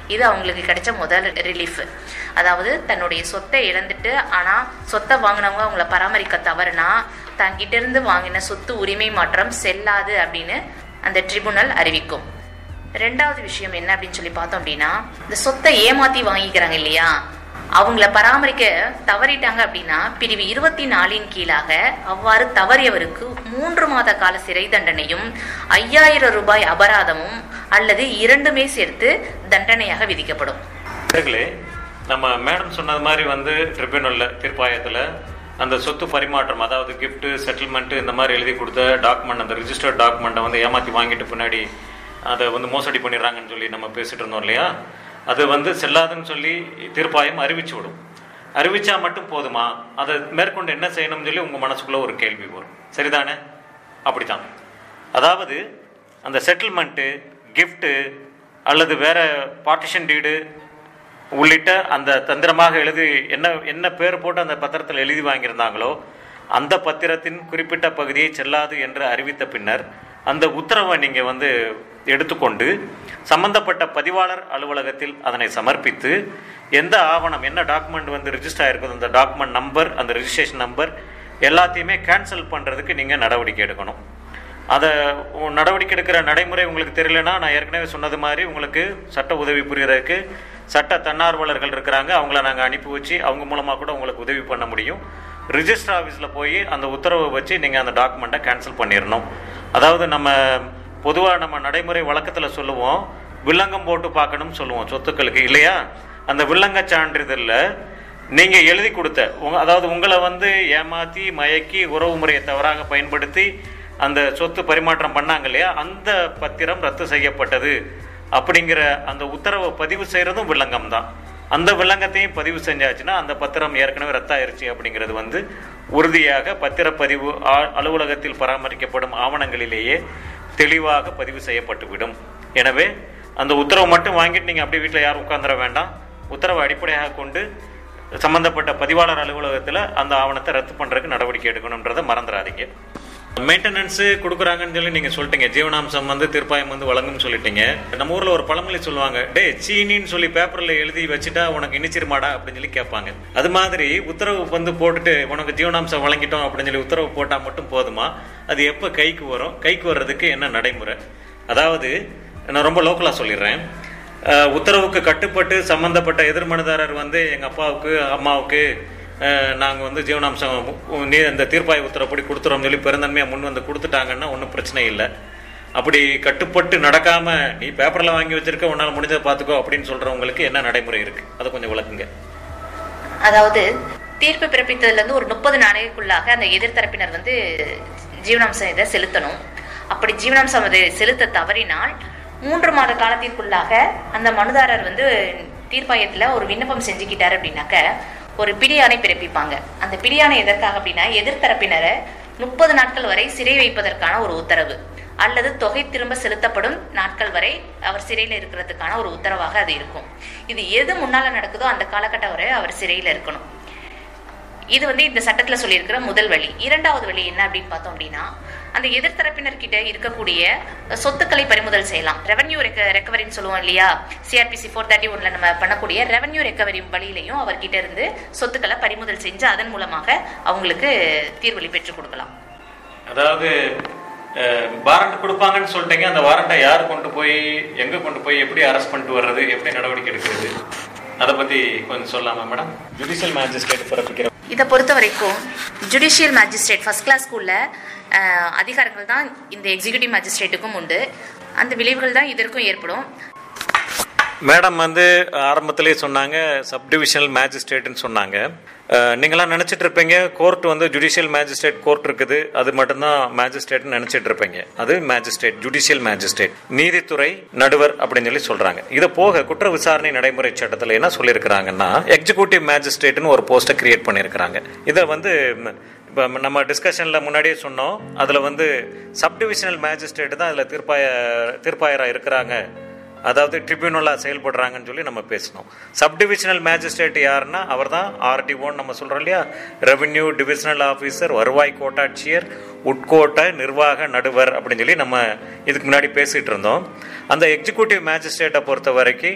இது அவங்களுக்கு கிடைச்ச முதல் ரிலீஃப் அதாவது தன்னுடைய சொத்தை இழந்துட்டு ஆனால் சொத்தை வாங்கினவங்க அவங்கள பராமரிக்க தவறுனா தங்கிட்ட இருந்து வாங்கின சொத்து உரிமை மாற்றம் செல்லாது அப்படின்னு அந்த ட்ரிபுனல் அறிவிக்கும் ரெண்டாவது விஷயம் என்ன அப்படின்னு சொல்லி பார்த்தோம் அப்படின்னா இந்த சொத்தை ஏமாத்தி வாங்கிக்கிறாங்க இல்லையா அவங்கள பராமரிக்க தவறிட்டாங்க அப்படின்னா பிரிவு இருபத்தி நாலின் கீழாக அவ்வாறு தவறியவருக்கு மூன்று மாத கால சிறை தண்டனையும் ஐயாயிரம் ரூபாய் அபராதமும் அல்லது இரண்டுமே சேர்த்து தண்டனையாக விதிக்கப்படும் நேயர்களே நம்ம மேடம் சொன்னது மாதிரி வந்து ட்ரிபியூனல்ல தீர்ப்பாயத்தில் அந்த சொத்து பரிமாற்றம் அதாவது gift செட்டில்மெண்ட் இந்த மாதிரி எழுதி கொடுத்த டாக்குமெண்ட் அந்த ரிஜிஸ்டர்ட் டாக்குமெண்ட்டை வந்து ஏமாற்றி வாங்கிட்டு பின்னாடி அதை வந்து மோசடி பண்ணிடுறாங்கன்னு சொல்லி நம்ம பேசிட்டு இருந்தோம் இல்லையா அது வந்து செல்லாதுன்னு சொல்லி தீர்ப்பாயம் அறிவிச்சு விடும் அறிவிச்சா மட்டும் போதுமா அதை மேற்கொண்டு என்ன செய்யணும்னு சொல்லி உங்க மனசுக்குள்ள ஒரு கேள்வி வரும் சரிதானே அப்படித்தான் அதாவது அந்த செட்டில்மெண்ட்டு கிஃப்ட்டு அல்லது வேற பார்ட்டிஷன் டீடு உள்ளிட்ட அந்த தந்திரமாக எழுதி என்ன என்ன பேர் போட்டு அந்த பத்திரத்தில் எழுதி வாங்கியிருந்தாங்களோ அந்த பத்திரத்தின் குறிப்பிட்ட பகுதியை செல்லாது என்று அறிவித்த பின்னர் அந்த உத்தரவை நீங்கள் வந்து எடுத்துக்கொண்டு சம்பந்தப்பட்ட பதிவாளர் அலுவலகத்தில் அதனை சமர்ப்பித்து எந்த ஆவணம் என்ன டாக்குமெண்ட் வந்து ரிஜிஸ்டர் ஆயிருக்குதோ அந்த டாக்குமெண்ட் நம்பர் அந்த ரெஜிஸ்ட்ரேஷன் நம்பர் எல்லாத்தையுமே கேன்சல் பண்ணுறதுக்கு நீங்கள் நடவடிக்கை எடுக்கணும் அதை உ- நடவடிக்கை எடுக்கிற நடைமுறை உங்களுக்கு தெரியலனா நான் ஏற்கனவே சொன்னது மாதிரி உங்களுக்கு சட்ட உதவி புரியறதுக்கு சட்ட தன்னார்வலர்கள் இருக்கிறாங்க அவங்கள நாங்கள் அனுப்பி வச்சு அவங்க மூலமாக கூட உங்களுக்கு உதவி பண்ண முடியும் ரிஜிஸ்டர் ஆஃபீஸில் போய் அந்த உத்தரவை வச்சு நீங்கள் அந்த டாக்குமெண்ட்டை கேன்சல் பண்ணிடணும் அதாவது நம்ம பொதுவாக நம்ம நடைமுறை வழக்கத்தில் சொல்லுவோம் வில்லங்கம் போட்டு பார்க்கணும்னு சொல்லுவோம் சொத்துக்களுக்கு இல்லையா அந்த வில்லங்க சான்றிதழில் நீங்க எழுதி கொடுத்த உங்க அதாவது உங்களை வந்து ஏமாத்தி மயக்கி உறவு முறையை தவறாக பயன்படுத்தி அந்த சொத்து பரிமாற்றம் பண்ணாங்க இல்லையா அந்த பத்திரம் ரத்து செய்யப்பட்டது அப்படிங்கிற அந்த உத்தரவை பதிவு செய்யறதும் வில்லங்கம் தான் அந்த வில்லங்கத்தையும் பதிவு செஞ்சாச்சுன்னா அந்த பத்திரம் ஏற்கனவே ரத்தாயிருச்சு அப்படிங்கிறது வந்து உறுதியாக பத்திரப்பதிவு ஆ- அலுவலகத்தில் பராமரிக்கப்படும் ஆவணங்களிலேயே தெளிவாக பதிவு செய்யப்பட்டுவிடும் எனவே அந்த உத்தரவு மட்டும் வாங்கிட்டு நீங்கள் அப்படியே வீட்டில் யாரும் உட்காந்துட வேண்டாம் உத்தரவை அடிப்படையாக கொண்டு சம்பந்தப்பட்ட பதிவாளர் அலுவலகத்தில் அந்த ஆவணத்தை ரத்து பண்ணுறதுக்கு நடவடிக்கை எடுக்கணுன்றதை மறந்துடாதீங்க மெயின்டெனன்ஸு கொடுக்குறாங்கன்னு சொல்லி நீங்கள் சொல்லிட்டீங்க ஜீவனாம்சம் வந்து தீர்ப்பாயம் வந்து வழங்கும்னு சொல்லிட்டீங்க நம்ம ஊரில் ஒரு பழமொழி சொல்லுவாங்க டே சீனின்னு சொல்லி பேப்பரில் எழுதி வச்சுட்டா உனக்கு இனிச்சிருமாடா அப்படின்னு சொல்லி கேட்பாங்க அது மாதிரி உத்தரவு வந்து போட்டுட்டு உனக்கு ஜீவனாம்சம் வழங்கிட்டோம் அப்படின்னு சொல்லி உத்தரவு போட்டால் மட்டும் போதுமா அது எப்போ கைக்கு வரும் கைக்கு வர்றதுக்கு என்ன நடைமுறை அதாவது நான் ரொம்ப லோக்கலாக சொல்லிடுறேன் அஹ், உத்தரவுக்கு கட்டுப்பட்டு சம்பந்தப்பட்ட எதிர்மனுதாரர் வந்து எங்கள் அப்பாவுக்கு அம்மாவுக்கு நாங்கள் வந்து ஜீவனாம்சம் உ- நீ இந்த தீர்ப்பாய உத்தரப்படி கொடுத்துறோம்னு சொல்லி பெருந்தன்மையாக முன் வந்து கொடுத்துட்டாங்கன்னா ஒன்றும் பிரச்சனை இல்லை அப்படி கட்டுப்பட்டு நடக்காம நீ பேப்பரில் வாங்கி வச்சிருக்க உன்னால் முடிஞ்சதை பார்த்துக்கோ அப்படின்னு சொல்றவங்களுக்கு என்ன நடைமுறை இருக்கு அதை கொஞ்சம் விளக்குங்க அதாவது தீர்ப்பு பிறப்பித்ததுல இருந்து ஒரு முப்பது நாளைக்குள்ளாக அந்த எதிர்த்தரப்பினர் வந்து ஜீவனாம்சம் இதை செலுத்தணும் அப்படி ஜீவனாம்சம் அதை செலுத்த தவறினால் மூன்று மாத காலத்திற்குள்ளாக அந்த மனுதாரர் வந்து தீர்ப்பாயத்துல ஒரு விண்ணப்பம் செஞ்சுக்கிட்டாரு அப்படின்னாக்க ஒரு பிடியாணை பிறப்பிப்பாங்க அந்த பிடியாணை எதற்காக அப்படின்னா எதிர்த்தரப்பினரை முப்பது நாட்கள் வரை சிறை வைப்பதற்கான ஒரு உத்தரவு அல்லது தொகை திரும்ப செலுத்தப்படும் நாட்கள் வரை அவர் சிறையில் இருக்கிறதுக்கான ஒரு உத்தரவாக அது இருக்கும் இது எது முன்னால நடக்குதோ அந்த காலகட்டம் வரை அவர் சிறையில் இருக்கணும் இது வந்து இந்த சட்டத்துல சொல்லியிருக்கிற முதல் வழி இரண்டாவது வழி என்ன அப்படின்னு பார்த்தோம் அப்படின்னா அந்த எதிர்த்தரப்பினர்கிட்ட இருக்கக்கூடிய சொத்துக்களை பறிமுதல் செய்யலாம் ரெவன்யூ ரெக்க ரெக்கவரின்னு சொல்லுவோம் இல்லையா சிஆர்பிசி ஃபோர் தேர்ட்டி ஒன்ல நம்ம பண்ணக்கூடிய ரெவன்யூ ரெக்கவரி வழியிலையும் அவர்கிட்ட இருந்து சொத்துக்களை பறிமுதல் செஞ்சு அதன் மூலமாக அவங்களுக்கு தீர்வழி பெற்றுக் கொடுக்கலாம் அதாவது வாரண்ட் கொடுப்பாங்கன்னு சொல்லிட்டீங்க அந்த வாரண்ட்டை யார் கொண்டு போய் எங்க கொண்டு போய் எப்படி அரெஸ்ட் பண்ணிட்டு வர்றது எப்படி நடவடிக்கை எடுக்கிறது அதை பத்தி கொஞ்சம் சொல்லாமா மேடம் ஜுடிஷியல் மேஜிஸ்ட்ரேட் பிறப்பிக்கிற இதை பொறுத்த வரைக்கும் ஜுடிஷியல் மேஜிஸ்ட்ரேட் ஃபர்ஸ்ட் கிளாஸ் ஸ்கூலில் அதிகாரங்கள் தான் இந்த எக்ஸிக்யூட்டிவ் மேஜிஸ்ட்ரேட்டுக்கும் உண்டு அந்த விளைவுகள் தான் இதற்கும் ஏற்படும் மேடம் வந்து ஆரம்பத்திலே சொன்னாங்க சப்டிவிஷனல் மேஜிஸ்ட்ரேட்னு சொன்னாங்க அஹ், நீங்களாம் நினைச்சிட்டு இருப்பீங்க கோர்ட் வந்து ஜுடிஷியல் மேஜிஸ்ட்ரேட் கோர்ட் இருக்குது அது மட்டும்தான் மேஜிஸ்ட்ரேட்னு நினைச்சிட்டு இருப்பீங்க அது மேஜிஸ்ட்ரேட் ஜுடிஷியல் மேஜிஸ்ட்ரேட் நீதித்துறை நடுவர் அப்படின்னு சொல்லி சொல்றாங்க இதை போக குற்ற விசாரணை நடைமுறை சட்டத்தில் என்ன சொல்லியிருக்கிறாங்கன்னா எக்ஸிகூட்டிவ் மேஜிஸ்ட்ரேட்னு ஒரு போஸ்ட்டை கிரியேட் பண்ணியிருக்கிறாங்க இதை வந்து ம், இப்போ நம்ம டிஸ்கஷனில் முன்னாடியே சொன்னோம் அதில் வந்து சப்டிவிஷனல் மேஜிஸ்ட்ரேட் தான் அதில் தீர்ப்பாய தீர்ப்பாயராக இருக்கிறாங்க அதாவது ட்ரிபியூனலாக செயல்படுறாங்கன்னு சொல்லி நம்ம பேசினோம் சப்டிவிஷனல் மேஜிஸ்ட்ரேட் யாருன்னா அவர் தான் ஆர்டிஓன்னு நம்ம சொல்கிறோம் இல்லையா ரெவென்யூ டிவிஷனல் ஆஃபீஸர் வருவாய் கோட்டாட்சியர் உட்கோட்ட நிர்வாக நடுவர் அப்படின்னு சொல்லி நம்ம இதுக்கு முன்னாடி பேசிகிட்டு இருந்தோம் அந்த எக்ஸிக்யூட்டிவ் மேஜிஸ்ட்ரேட்டை பொறுத்த வரைக்கும்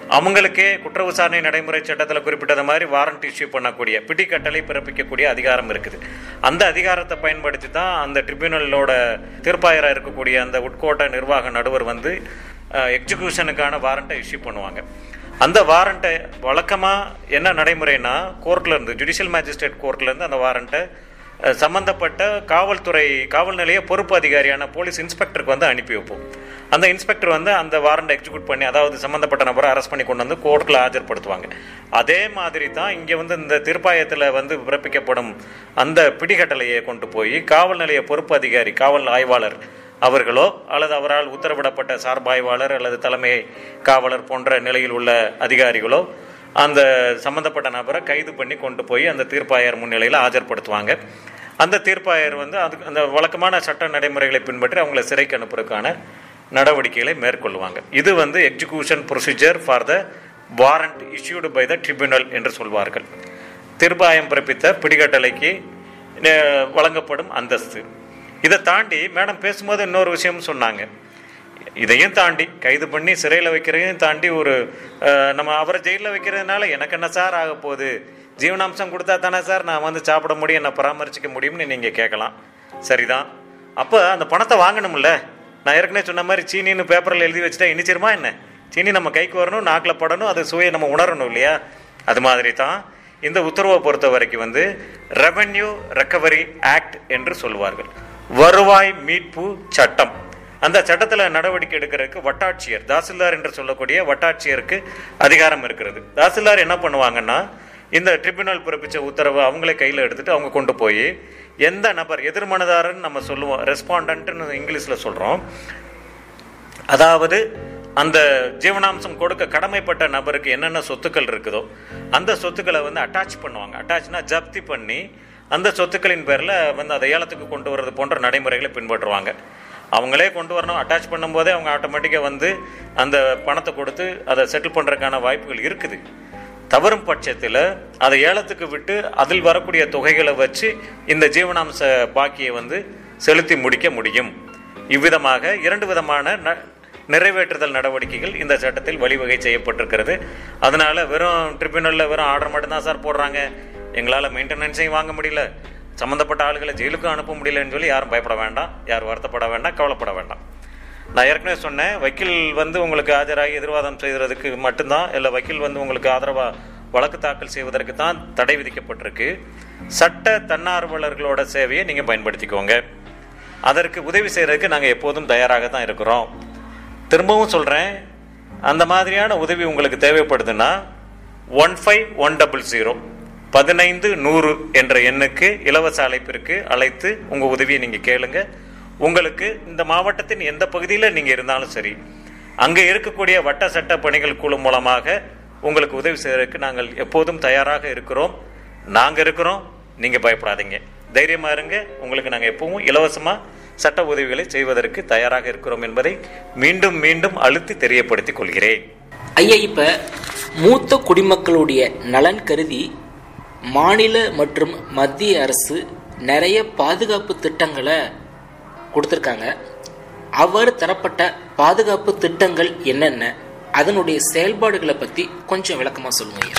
அவங்களுக்கே குற்ற விசாரணை நடைமுறை சட்டத்தில் குறிப்பிட்டது மாதிரி வாரண்ட் இஷ்யூ பண்ணக்கூடிய பிடி கட்டளை பிறப்பிக்கக்கூடிய அதிகாரம் இருக்குது அந்த அதிகாரத்தை பயன்படுத்தி தான் அந்த ட்ரிபியூனலோட தீர்ப்பாயராக இருக்கக்கூடிய அந்த உட்கோட்ட நிர்வாக நடுவர் வந்து எக்ஸிக்யூஷனுக்கான வாரண்ட்டை இஷ்யூ பண்ணுவாங்க அந்த வாரண்ட்டை வழக்கமாக என்ன நடைமுறைனா கோர்ட்ல இருந்து ஜுடிஷியல் மேஜிஸ்ட்ரேட் கோர்ட்ல இருந்து அந்த வாரண்ட்டை அஹ், சம்பந்தப்பட்ட காவல்துறை காவல் நிலைய பொறுப்பு அதிகாரியான போலீஸ் இன்ஸ்பெக்டருக்கு வந்து அனுப்பி வைப்போம் அந்த இன்ஸ்பெக்டர் வந்து அந்த வாரண்டை எக்ஸிக்யூட் பண்ணி அதாவது சம்பந்தப்பட்ட நபரை அரெஸ்ட் பண்ணி கொண்டு வந்து கோர்ட்டில் ஆஜர்படுத்துவாங்க அதே மாதிரி தான் இங்கே வந்து இந்த தீர்ப்பாயத்தில் வந்து பிறப்பிக்கப்படும் அந்த பிடிகட்டளையை கொண்டு போய் காவல் நிலைய பொறுப்பு அதிகாரி காவல் ஆய்வாளர் அவர்களோ அல்லது அவரால் உத்தரவிடப்பட்ட சார்பாய்வாளர் அல்லது தலைமை காவலர் போன்ற நிலையில் உள்ள அதிகாரிகளோ அந்த சம்பந்தப்பட்ட நபரை கைது பண்ணி கொண்டு போய் அந்த தீர்ப்பாயர் முன்னிலையில் ஆஜர்படுத்துவாங்க அந்த தீர்ப்பாயர் வந்து அதுக்கு அந்த வழக்கமான சட்ட நடைமுறைகளை பின்பற்றி அவங்கள சிறைக்கு அனுப்புறதுக்கான நடவடிக்கைகளை மேற்கொள்வாங்க இது வந்து execution procedure for the warrant issued by the tribunal என்று சொல்வார்கள் தீர்ப்பாயம் பிறப்பித்த பிடிகட்டளைக்கு அஹ், வழங்கப்படும் அந்தஸ்து இதை தாண்டி மேடம் பேசும்போது இன்னொரு விஷயம் சொன்னாங்க இதையும் தாண்டி கைது பண்ணி சிறையில் வைக்கிறதையும் தாண்டி ஒரு அஹ், நம்ம அவரை ஜெயிலில் வைக்கிறதுனால எனக்கு என்ன சார் ஆக போகுது ஜீவனாம்சம் கொடுத்தா தானே சார் நான் வந்து சாப்பிட முடியும் என்னை பராமரிச்சிக்க முடியும்னு நீங்கள் கேட்கலாம் சரிதான் அப்போ அந்த பணத்தை வாங்கணும்ல நான் ஏற்கனவே சொன்ன மாதிரி சீனின்னு பேப்பரில் எழுதி வச்சுட்டா இனிச்சிருமா என்ன சீனி நம்ம கைக்கு வரணும் நாக்கில் படணும் அது சுவையை நம்ம உணரணும் இல்லையா அது மாதிரி தான் இந்த உத்தரவை பொறுத்த வரைக்கும் வந்து ரெவென்யூ ரெக்கவரி ஆக்ட் என்று சொல்வார்கள் வருவாய் மீட்பு சட்டம் அந்த சட்டத்தில் நடவடிக்கை எடுக்கிறதுக்கு வட்டாட்சியர் தாசில்தார் என்று சொல்லக்கூடிய வட்டாட்சியருக்கு அதிகாரம் இருக்கிறது தாசில்தார் என்ன பண்ணுவாங்கன்னா இந்த ட்ரிபியூனல் பிறப்பிச்ச உத்தரவை அவங்களே கையில் எடுத்துட்டு அவங்க கொண்டு போய் எந்த நபர் எதிர்மனதாரன் நம்ம சொல்லுவோம் ரெஸ்பாண்டன்ட்னு இங்கிலீஷில் சொல்கிறோம் அதாவது அந்த ஜீவனாம்சம் கொடுக்க கடமைப்பட்ட நபருக்கு என்னென்ன சொத்துக்கள் இருக்குதோ அந்த சொத்துக்களை வந்து அட்டாச் பண்ணுவாங்க அட்டாச்னா ஜப்தி பண்ணி அந்த சொத்துக்களின் பேரில் வந்து அதை ஏலத்துக்கு கொண்டு வர்றது போன்ற நடைமுறைகளை பின்பற்றுவாங்க அவங்களே கொண்டு வரணும் அட்டாச் பண்ணும்போதே அவங்க ஆட்டோமேட்டிக்காக வந்து அந்த பணத்தை கொடுத்து அதை செட்டில் பண்ணுறதுக்கான வாய்ப்புகள் இருக்குது தவறும் பட்சத்தில் அதை ஏலத்துக்கு விட்டு அதில் வரக்கூடிய தொகைகளை வச்சு இந்த ஜீவனாம்ச பாக்கியை வந்து செலுத்தி முடிக்க முடியும் இவ்விதமாக இரண்டு விதமான ந- நிறைவேற்றுதல் நடவடிக்கைகள் இந்த சட்டத்தில் வழிவகை செய்யப்பட்டிருக்கிறது அதனால வெறும் ட்ரிபியூனலில் வெறும் ஆர்டர் மட்டும்தான் சார் போடுறாங்க எங்களால் மெயின்டெனன்ஸையும் வாங்க முடியல சம்மந்தப்பட்ட ஆளுகளை ஜெயிலுக்கும் அனுப்ப முடியலன்னு சொல்லி யாரும் பயப்பட வேண்டாம் யாரும் வருத்தப்பட வேண்டாம் கவலைப்பட வேண்டாம் நான் ஏற்கனவே சொன்னேன் வக்கீல் வந்து உங்களுக்கு ஆஜராகி எதிர்வாதம் செய்கிறதுக்கு மட்டும்தான் இல்லை வக்கீல் வந்து உங்களுக்கு ஆதரவாக வழக்கு தாக்கல் செய்வதற்கு தான் தடை விதிக்கப்பட்டிருக்கு சட்ட தன்னார்வலர்களோட சேவையை நீங்கள் பயன்படுத்திக்கோங்க அதற்கு உதவி செய்கிறதுக்கு நாங்கள் எப்போதும் தயாராக தான் இருக்கிறோம் திரும்பவும் சொல்கிறேன் அந்த மாதிரியான உதவி உங்களுக்கு தேவைப்படுதுன்னா one five one double zero பதினைந்து நூறு என்ற எண்ணுக்கு இலவச அழைப்பிற்கு அழைத்து உங்கள் உதவியை நீங்கள் கேளுங்க உங்களுக்கு இந்த மாவட்டத்தின் எந்த பகுதியில் நீங்கள் இருந்தாலும் சரி அங்கே இருக்கக்கூடிய வட்ட சட்ட பணிகள் குழு மூலமாக உங்களுக்கு உதவி செய்வதற்கு நாங்கள் எப்போதும் தயாராக இருக்கிறோம் நாங்கள் இருக்கிறோம் நீங்கள் பயப்படாதீங்க தைரியமாக இருங்க உங்களுக்கு நாங்கள் எப்பவும் இலவசமாக சட்ட உதவிகளை செய்வதற்கு தயாராக இருக்கிறோம் என்பதை மீண்டும் மீண்டும் அழுத்தி தெரியப்படுத்திக் கொள்கிறேன் ஐயா இப்ப மூத்த குடிமக்களுடைய நலன் கருதி மாநில மற்றும் மத்திய அரசு நிறைய பாதுகாப்பு திட்டங்களை கொடுத்துருக்காங்க அவ்வாறு தரப்பட்ட பாதுகாப்பு திட்டங்கள் என்னென்ன அதனுடைய செயல்பாடுகளை பத்தி கொஞ்சம் விளக்கமா சொல்லுங்க ஐயா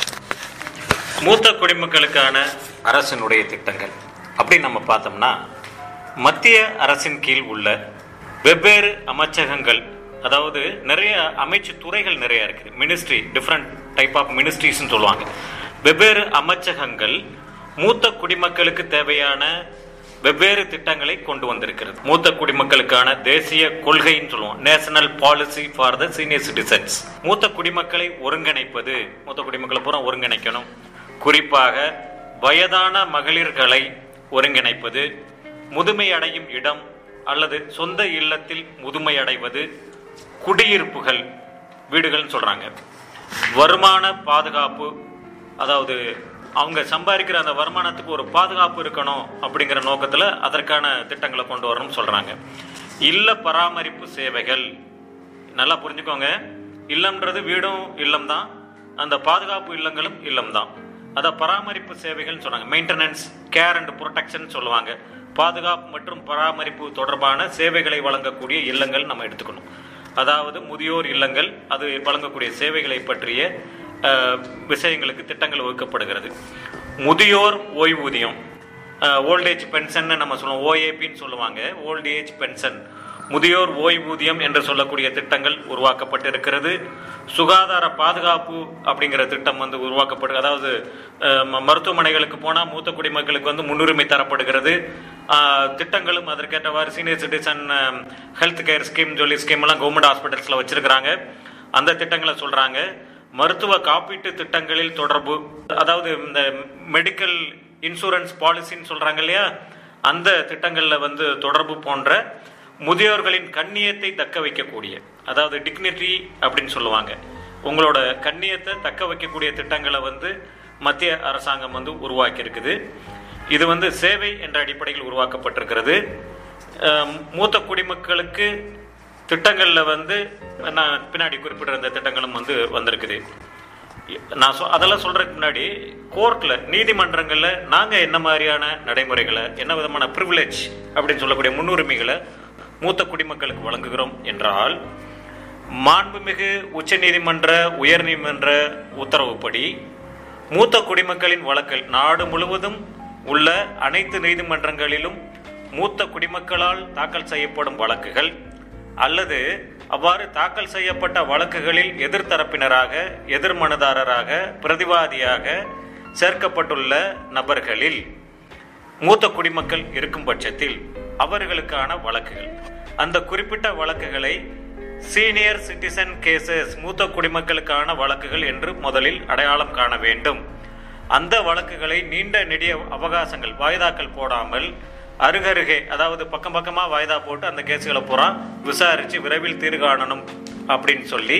மூத்த குடிமக்களுக்கான அரசினுடைய திட்டங்கள் அப்படி நம்ம பார்த்தோம்னா மத்திய அரசின் கீழ் உள்ள வெவ்வேறு அமைச்சகங்கள் அதாவது நிறைய அமைச்சு துறைகள் நிறைய இருக்குது மினிஸ்ட்ரி டிஃப்ரெண்ட் டைப் ஆஃப் மினிஸ்ட்ரிஸ்னு சொல்லுவாங்க வெவ்வேறு அமைச்சகங்கள் மூத்த குடிமக்களுக்கு தேவையான வெவ்வேறு திட்டங்களை கொண்டு வந்திருக்கிறது மூத்த குடிமக்களுக்கான தேசிய கொள்கைன்னு சொல்லுவோம் national policy for the senior citizens மூத்த குடிமக்களை ஒருங்கிணைப்பது மூத்த குடிமக்களை பூரா ஒருங்கிணைக்கணும் குறிப்பாக வயதான மகளிர்களை ஒருங்கிணைப்பது முதுமை அடையும் இடம் அல்லது சொந்த இல்லத்தில் முதுமை அடைவது குடியிருப்புகள் வீடுகள்னு சொல்றாங்க வருமான பாதுகாப்பு அதாவது அவங்க சம்பாதிக்கிற அந்த வருமானத்துக்கு ஒரு பாதுகாப்பு இருக்கணும் அப்படிங்கிற நோக்கத்தில் அதற்கான திட்டங்களை கொண்டு வரணும்னு சொல்றாங்க இல்ல பராமரிப்பு சேவைகள் நல்லா புரிஞ்சுக்கோங்க இல்லம்ன்றது வீடும் இல்லம் தான் அந்த பாதுகாப்பு இல்லங்களும் இல்லம் தான் அதை பராமரிப்பு சேவைகள்னு சொன்னாங்க மெயின்டெனன்ஸ் கேர் அண்ட் ப்ரொடெக்ஷன் சொல்லுவாங்க பாதுகாப்பு மற்றும் பராமரிப்பு தொடர்பான சேவைகளை வழங்கக்கூடிய இல்லங்கள் நம்ம எடுத்துக்கணும் அதாவது முதியோர் இல்லங்கள் அது வழங்கக்கூடிய சேவைகளை பற்றிய அஹ், விஷயங்களுக்கு திட்டங்கள் வகுக்கப்படுகிறது முதியோர் ஓய்வூதியம் ஓல்டேஜ் பென்ஷன் நம்ம சொல்லுவோம் ஓஏபின்னு சொல்லுவாங்க ஓல்ட் ஏஜ் பென்ஷன் முதியோர் ஓய்வூதியம் என்று சொல்லக்கூடிய திட்டங்கள் உருவாக்கப்பட்டிருக்கிறது சுகாதார பாதுகாப்பு அப்படிங்கிற திட்டம் வந்து உருவாக்கப்பட்டு அதாவது அஹ், ம- மருத்துவமனைகளுக்கு போனால் மூத்த குடிமக்களுக்கு வந்து முன்னுரிமை தரப்படுகிறது அஹ், திட்டங்களும் அதற்கேற்றவாறு senior citizen health care scheme சொல்லி ஸ்கீம் எல்லாம் கவர்மெண்ட் ஹாஸ்பிட்டல்ஸில் வச்சிருக்கிறாங்க அந்த திட்டங்களை சொல்றாங்க மருத்துவ காப்பீட்டு திட்டங்களில் தொடர்பு அதாவது இந்த மெடிக்கல் இன்சூரன்ஸ் பாலிசின்னு சொல்றாங்க இல்லையா அந்த திட்டங்கள்ல வந்து தொடர்பு போன்ற முதியோர்களின் கண்ணியத்தை தக்க வைக்கக்கூடிய அதாவது டிக்னிட்டி அப்படின்னு சொல்லுவாங்க உங்களோட கண்ணியத்தை தக்க வைக்கக்கூடிய திட்டங்களை வந்து மத்திய அரசாங்கம் வந்து உருவாக்கி இருக்குது இது வந்து சேவை என்ற அடிப்படையில் உருவாக்கப்பட்டிருக்கிறது அஹ் மூத்த குடிமக்களுக்கு திட்டங்கள்ல வந்து நான் பின்னாடி குறிப்பிடுற இந்த திட்டங்களும் வந்து வந்திருக்குது நான் சொ அதெல்லாம் சொல்றதுக்கு முன்னாடி கோர்ட்ல நீதிமன்றங்கள்ல நாங்க என்ன மாதிரியான நடைமுறைகளை என்ன விதமான ப்ரிவிலேஜ் அப்படின்னு சொல்லக்கூடிய முன்னுரிமைகளை மூத்த குடிமக்களுக்கு வழங்குகிறோம் என்றால் மாண்புமிகு உச்சநீதிமன்ற உயர்நீதிமன்ற உத்தரவுப்படி மூத்த குடிமக்களின் வழக்கல் நாடு முழுவதும் உள்ள அனைத்து நீதிமன்றங்களிலும் மூத்த குடிமக்களால் தாக்கல் செய்யப்படும் வழக்குகள் அல்லது அவ்வாறு தாக்கல் செய்யப்பட்ட வழக்குகளில் எதிர்த்தரப்பினராக எதிர்மனுதாரராக பிரதிவாதியாக சேர்க்கப்பட்டுள்ள நபர்களில் மூத்த குடிமக்கள் இருக்கும் பட்சத்தில் அவர்களுக்கான வழக்குகள் அந்த குறிப்பிட்ட வழக்குகளை சீனியர் சிட்டிசன் கேசஸ் மூத்த குடிமக்களுக்கான வழக்குகள் என்று முதலில் அடையாளம் காண வேண்டும் அந்த வழக்குகளை நீண்ட நெடிய அவகாசங்கள் வாய்தாக்கள் போடாமல் அருகருகே அதாவது பக்கம் பக்கமா வாய்தா போட்டு அந்த கேஸுகளை பூரா விசாரிச்சு விரைவில் தீர்வு காணணும் அப்படின்னு சொல்லி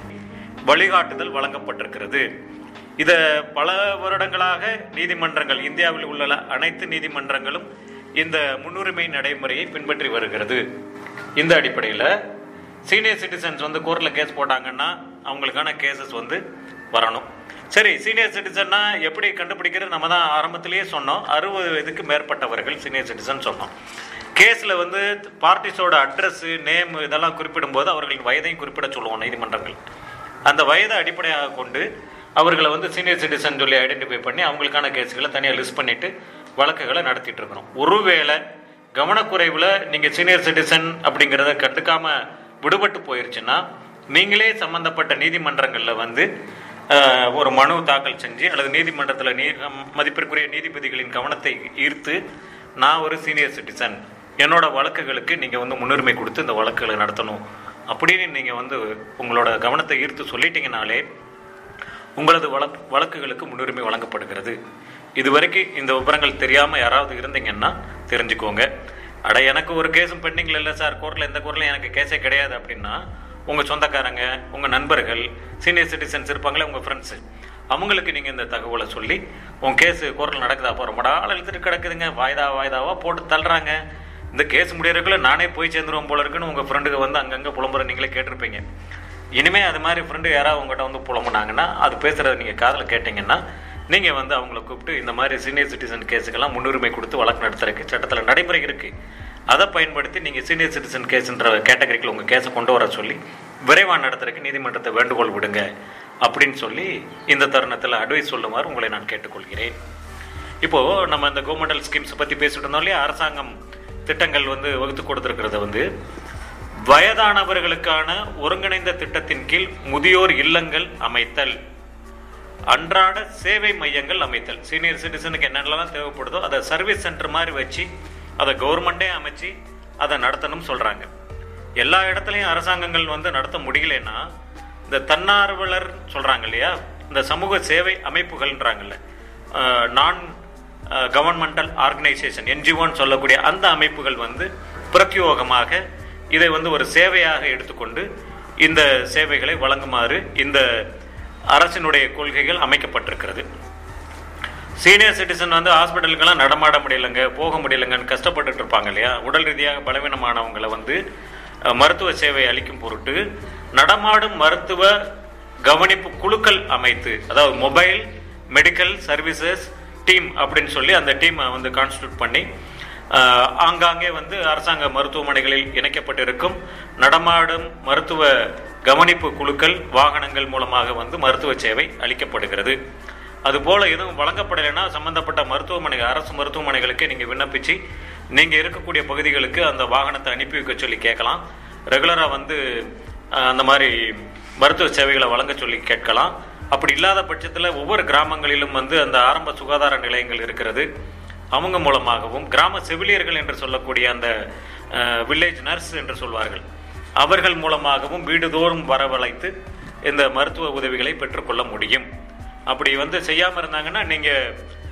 வழிகாட்டுதல் வழங்கப்பட்டிருக்கிறது இத பல வருடங்களாக நீதிமன்றங்கள் இந்தியாவில் உள்ள அனைத்து நீதிமன்றங்களும் இந்த முன்னுரிமை நடைமுறையை பின்பற்றி வருகிறது இந்த அடிப்படையில் சீனியர் சிட்டிசன்ஸ் வந்து கோர்ட்டில் கேஸ் போட்டாங்கன்னா அவங்களுக்கான கேசஸ் வந்து வரணும் சரி சீனியர் சிட்டிசன்னா எப்படி கண்டுபிடிக்கிறது நம்ம தான் ஆரம்பத்திலேயே சொன்னோம் அறுபது வயதுக்கு மேற்பட்டவர்கள் சீனியர் சிட்டிசன் சொன்னோம் கேஸில் வந்து பார்ட்டிஸோட அட்ரஸ் நேம் இதெல்லாம் குறிப்பிடும்போது அவர்களின் வயதையும் குறிப்பிட சொல்லுவோம் நீதிமன்றங்கள் அந்த வயதை அடிப்படையாக கொண்டு அவர்களை வந்து சீனியர் சிட்டிசன் சொல்லி ஐடென்டிஃபை பண்ணி அவங்களுக்கான கேஸுகளை தனியாக லிஸ்ட் பண்ணிட்டு வழக்குகளை நடத்திட்டு இருக்கிறோம் ஒருவேளை கவனக்குறைவில் நீங்கள் சீனியர் சிட்டிசன் அப்படிங்கிறத கண்டுக்காம விடுபட்டு போயிருச்சுன்னா நீங்களே சம்பந்தப்பட்ட நீதிமன்றங்களில் வந்து அஹ், ஒரு மனு தாக்கல் செஞ்சு அல்லது நீதிமன்றத்தில் நீ மதிப்பிற்குரிய நீதிபதிகளின் கவனத்தை ஈர்த்து நான் ஒரு சீனியர் சிட்டிசன் என்னோட வழக்குகளுக்கு நீங்கள் வந்து முன்னுரிமை கொடுத்து இந்த வழக்குகளை நடத்தணும் அப்படின்னு நீங்கள் வந்து உங்களோட கவனத்தை ஈர்த்து சொல்லிட்டீங்கனாலே உங்களது வழக்கு வழக்குகளுக்கு முன்னுரிமை வழங்கப்படுகிறது இதுவரைக்கும் இந்த விவரங்கள் தெரியாமல் யாராவது இருந்தீங்கன்னா தெரிஞ்சுக்கோங்க அட எனக்கு ஒரு கேஸும் பெண்டிங்கில் இல்லை சார் கோர்ட்டில் எந்த கோர்ட்லையும் எனக்கு கேஸே கிடையாது அப்படின்னா உங்கள் சொந்தக்காரங்க உங்கள் நண்பர்கள் சீனியர் சிட்டிசன்ஸ் இருப்பாங்களே உங்கள் ஃப்ரெண்ட்ஸு அவங்களுக்கு நீங்கள் இந்த தகவலை சொல்லி உன் கேஸு கோர்ட்டில் நடக்குதா அப்போ ரொம்ப நாள் இழுத்துட்டு கிடக்குதுங்க வாய்தா வாய்தாவா போட்டு தள்ளுறாங்க இந்த கேஸ் முடியறதுக்குள்ள நானே போய் சேர்ந்துருவோம் போல இருக்குன்னு உங்கள் ஃப்ரெண்டுக்கு வந்து அங்கங்கே புலம்புற நீங்களே கேட்டிருப்பீங்க இனிமே அது மாதிரி ஃப்ரெண்டு யாராவது உங்கள்கிட்ட வந்து புலம்புனாங்கன்னா அது பேசுகிறத நீங்கள் காதில் கேட்டிங்கன்னா நீங்கள் வந்து அவங்கள கூப்பிட்டு இந்த மாதிரி சீனியர் சிட்டிசன் கேஸுக்கெல்லாம் முன்னுரிமை கொடுத்து வழக்கு நடத்துறதுக்கு சட்டத்தில் நடைமுறை இருக்குது அதை பயன்படுத்தி நீங்கள் சீனியர் சிட்டிசன் கேஸ்ன்ற கேட்டகரிக்குள்ள உங்கள் கேஸை கொண்டு வர சொல்லி விரைவாக நடத்துறதுக்கு நீதிமன்றத்தை வேண்டுகோள் விடுங்க அப்படின்னு சொல்லி இந்த தருணத்தில் அட்வைஸ் சொல்லுமாறு உங்களை நான் கேட்டுக்கொள்கிறேன் இப்போ நம்ம இந்த கவர்மெண்டல் ஸ்கீம்ஸ் பற்றி பேசிட்டு இருந்தோம் இல்லையா அரசாங்கம் திட்டங்கள் வந்து வகுத்து கொடுத்துருக்கிறத வந்து வயதானவர்களுக்கான ஒருங்கிணைந்த திட்டத்தின் கீழ் முதியோர் இல்லங்கள் அமைத்தல் அன்றாட சேவை மையங்கள் அமைத்தல் சீனியர் சிட்டிசனுக்கு என்னென்னலாம் தேவைப்படுதோ அதை சர்வீஸ் சென்டர் மாதிரி வச்சு அதை கவர்மெண்டே அமைச்சு அதை நடத்தணும் சொல்றாங்க எல்லா இடத்துலையும் அரசாங்கங்கள் வந்து நடத்த முடியலன்னா இந்த தன்னார்வலர் சொல்றாங்க இல்லையா இந்த சமூக சேவை அமைப்புகள்ன்றாங்கல்ல நான் கவர்மெண்டல் ஆர்கனைசேஷன் என்ஜிஓன்னு சொல்லக்கூடிய அந்த அமைப்புகள் வந்து பிரத்யோகமாக இதை வந்து ஒரு சேவையாக எடுத்துக்கொண்டு இந்த சேவைகளை வழங்குமாறு இந்த அரசினுடைய கொள்கைகள் அமைக்கப்பட்டிருக்கிறது சீனியர் சிட்டிசன் வந்து ஹாஸ்பிட்டலுக்கெல்லாம் நடமாட முடியலங்க போக முடியலங்கன்னு கஷ்டப்பட்டுட்டு இருப்பாங்க இல்லையா உடல் ரீதியாக பலவீனமானவங்களை வந்து அஹ், மருத்துவ சேவை அளிக்கும் பொருட்டு நடமாடும் மருத்துவ கவனிப்பு குழுக்கள் அமைத்து அதாவது மொபைல் மெடிக்கல் சர்வீசஸ் டீம் அப்படின்னு சொல்லி அந்த டீமை வந்து கான்ஸ்டியூட் பண்ணி ஆஹ், ஆங்காங்கே வந்து அரசாங்க மருத்துவமனைகளில் இணைக்கப்பட்டிருக்கும் நடமாடும் மருத்துவ கவனிப்பு குழுக்கள் வாகனங்கள் மூலமாக வந்து மருத்துவ சேவை அளிக்கப்படுகிறது அதுபோல எதுவும் வழங்கப்படலைன்னா சம்பந்தப்பட்ட மருத்துவமனை அரசு மருத்துவமனைகளுக்கு நீங்க விண்ணப்பிச்சு நீங்க இருக்கக்கூடிய பகுதிகளுக்கு அந்த வாகனத்தை அனுப்பி வைக்க சொல்லி கேட்கலாம் ரெகுலரா வந்து அஹ், அந்த மாதிரி மருத்துவ சேவைகளை வழங்க சொல்லி கேட்கலாம் அப்படி இல்லாத பட்சத்தில் ஒவ்வொரு கிராமங்களிலும் வந்து அந்த ஆரம்ப சுகாதார நிலையங்கள் இருக்கிறது அவங்க மூலமாகவும் கிராம செவிலியர்கள் என்று சொல்லக்கூடிய அந்த வில்லேஜ் நர்ஸ் என்று சொல்வார்கள் அவர்கள் மூலமாகவும் வீடுதோறும் வரவழைத்து இந்த மருத்துவ உதவிகளை பெற்றுக்கொள்ள முடியும் அப்படி வந்து செய்யாமல் இருந்தாங்கன்னா நீங்கள்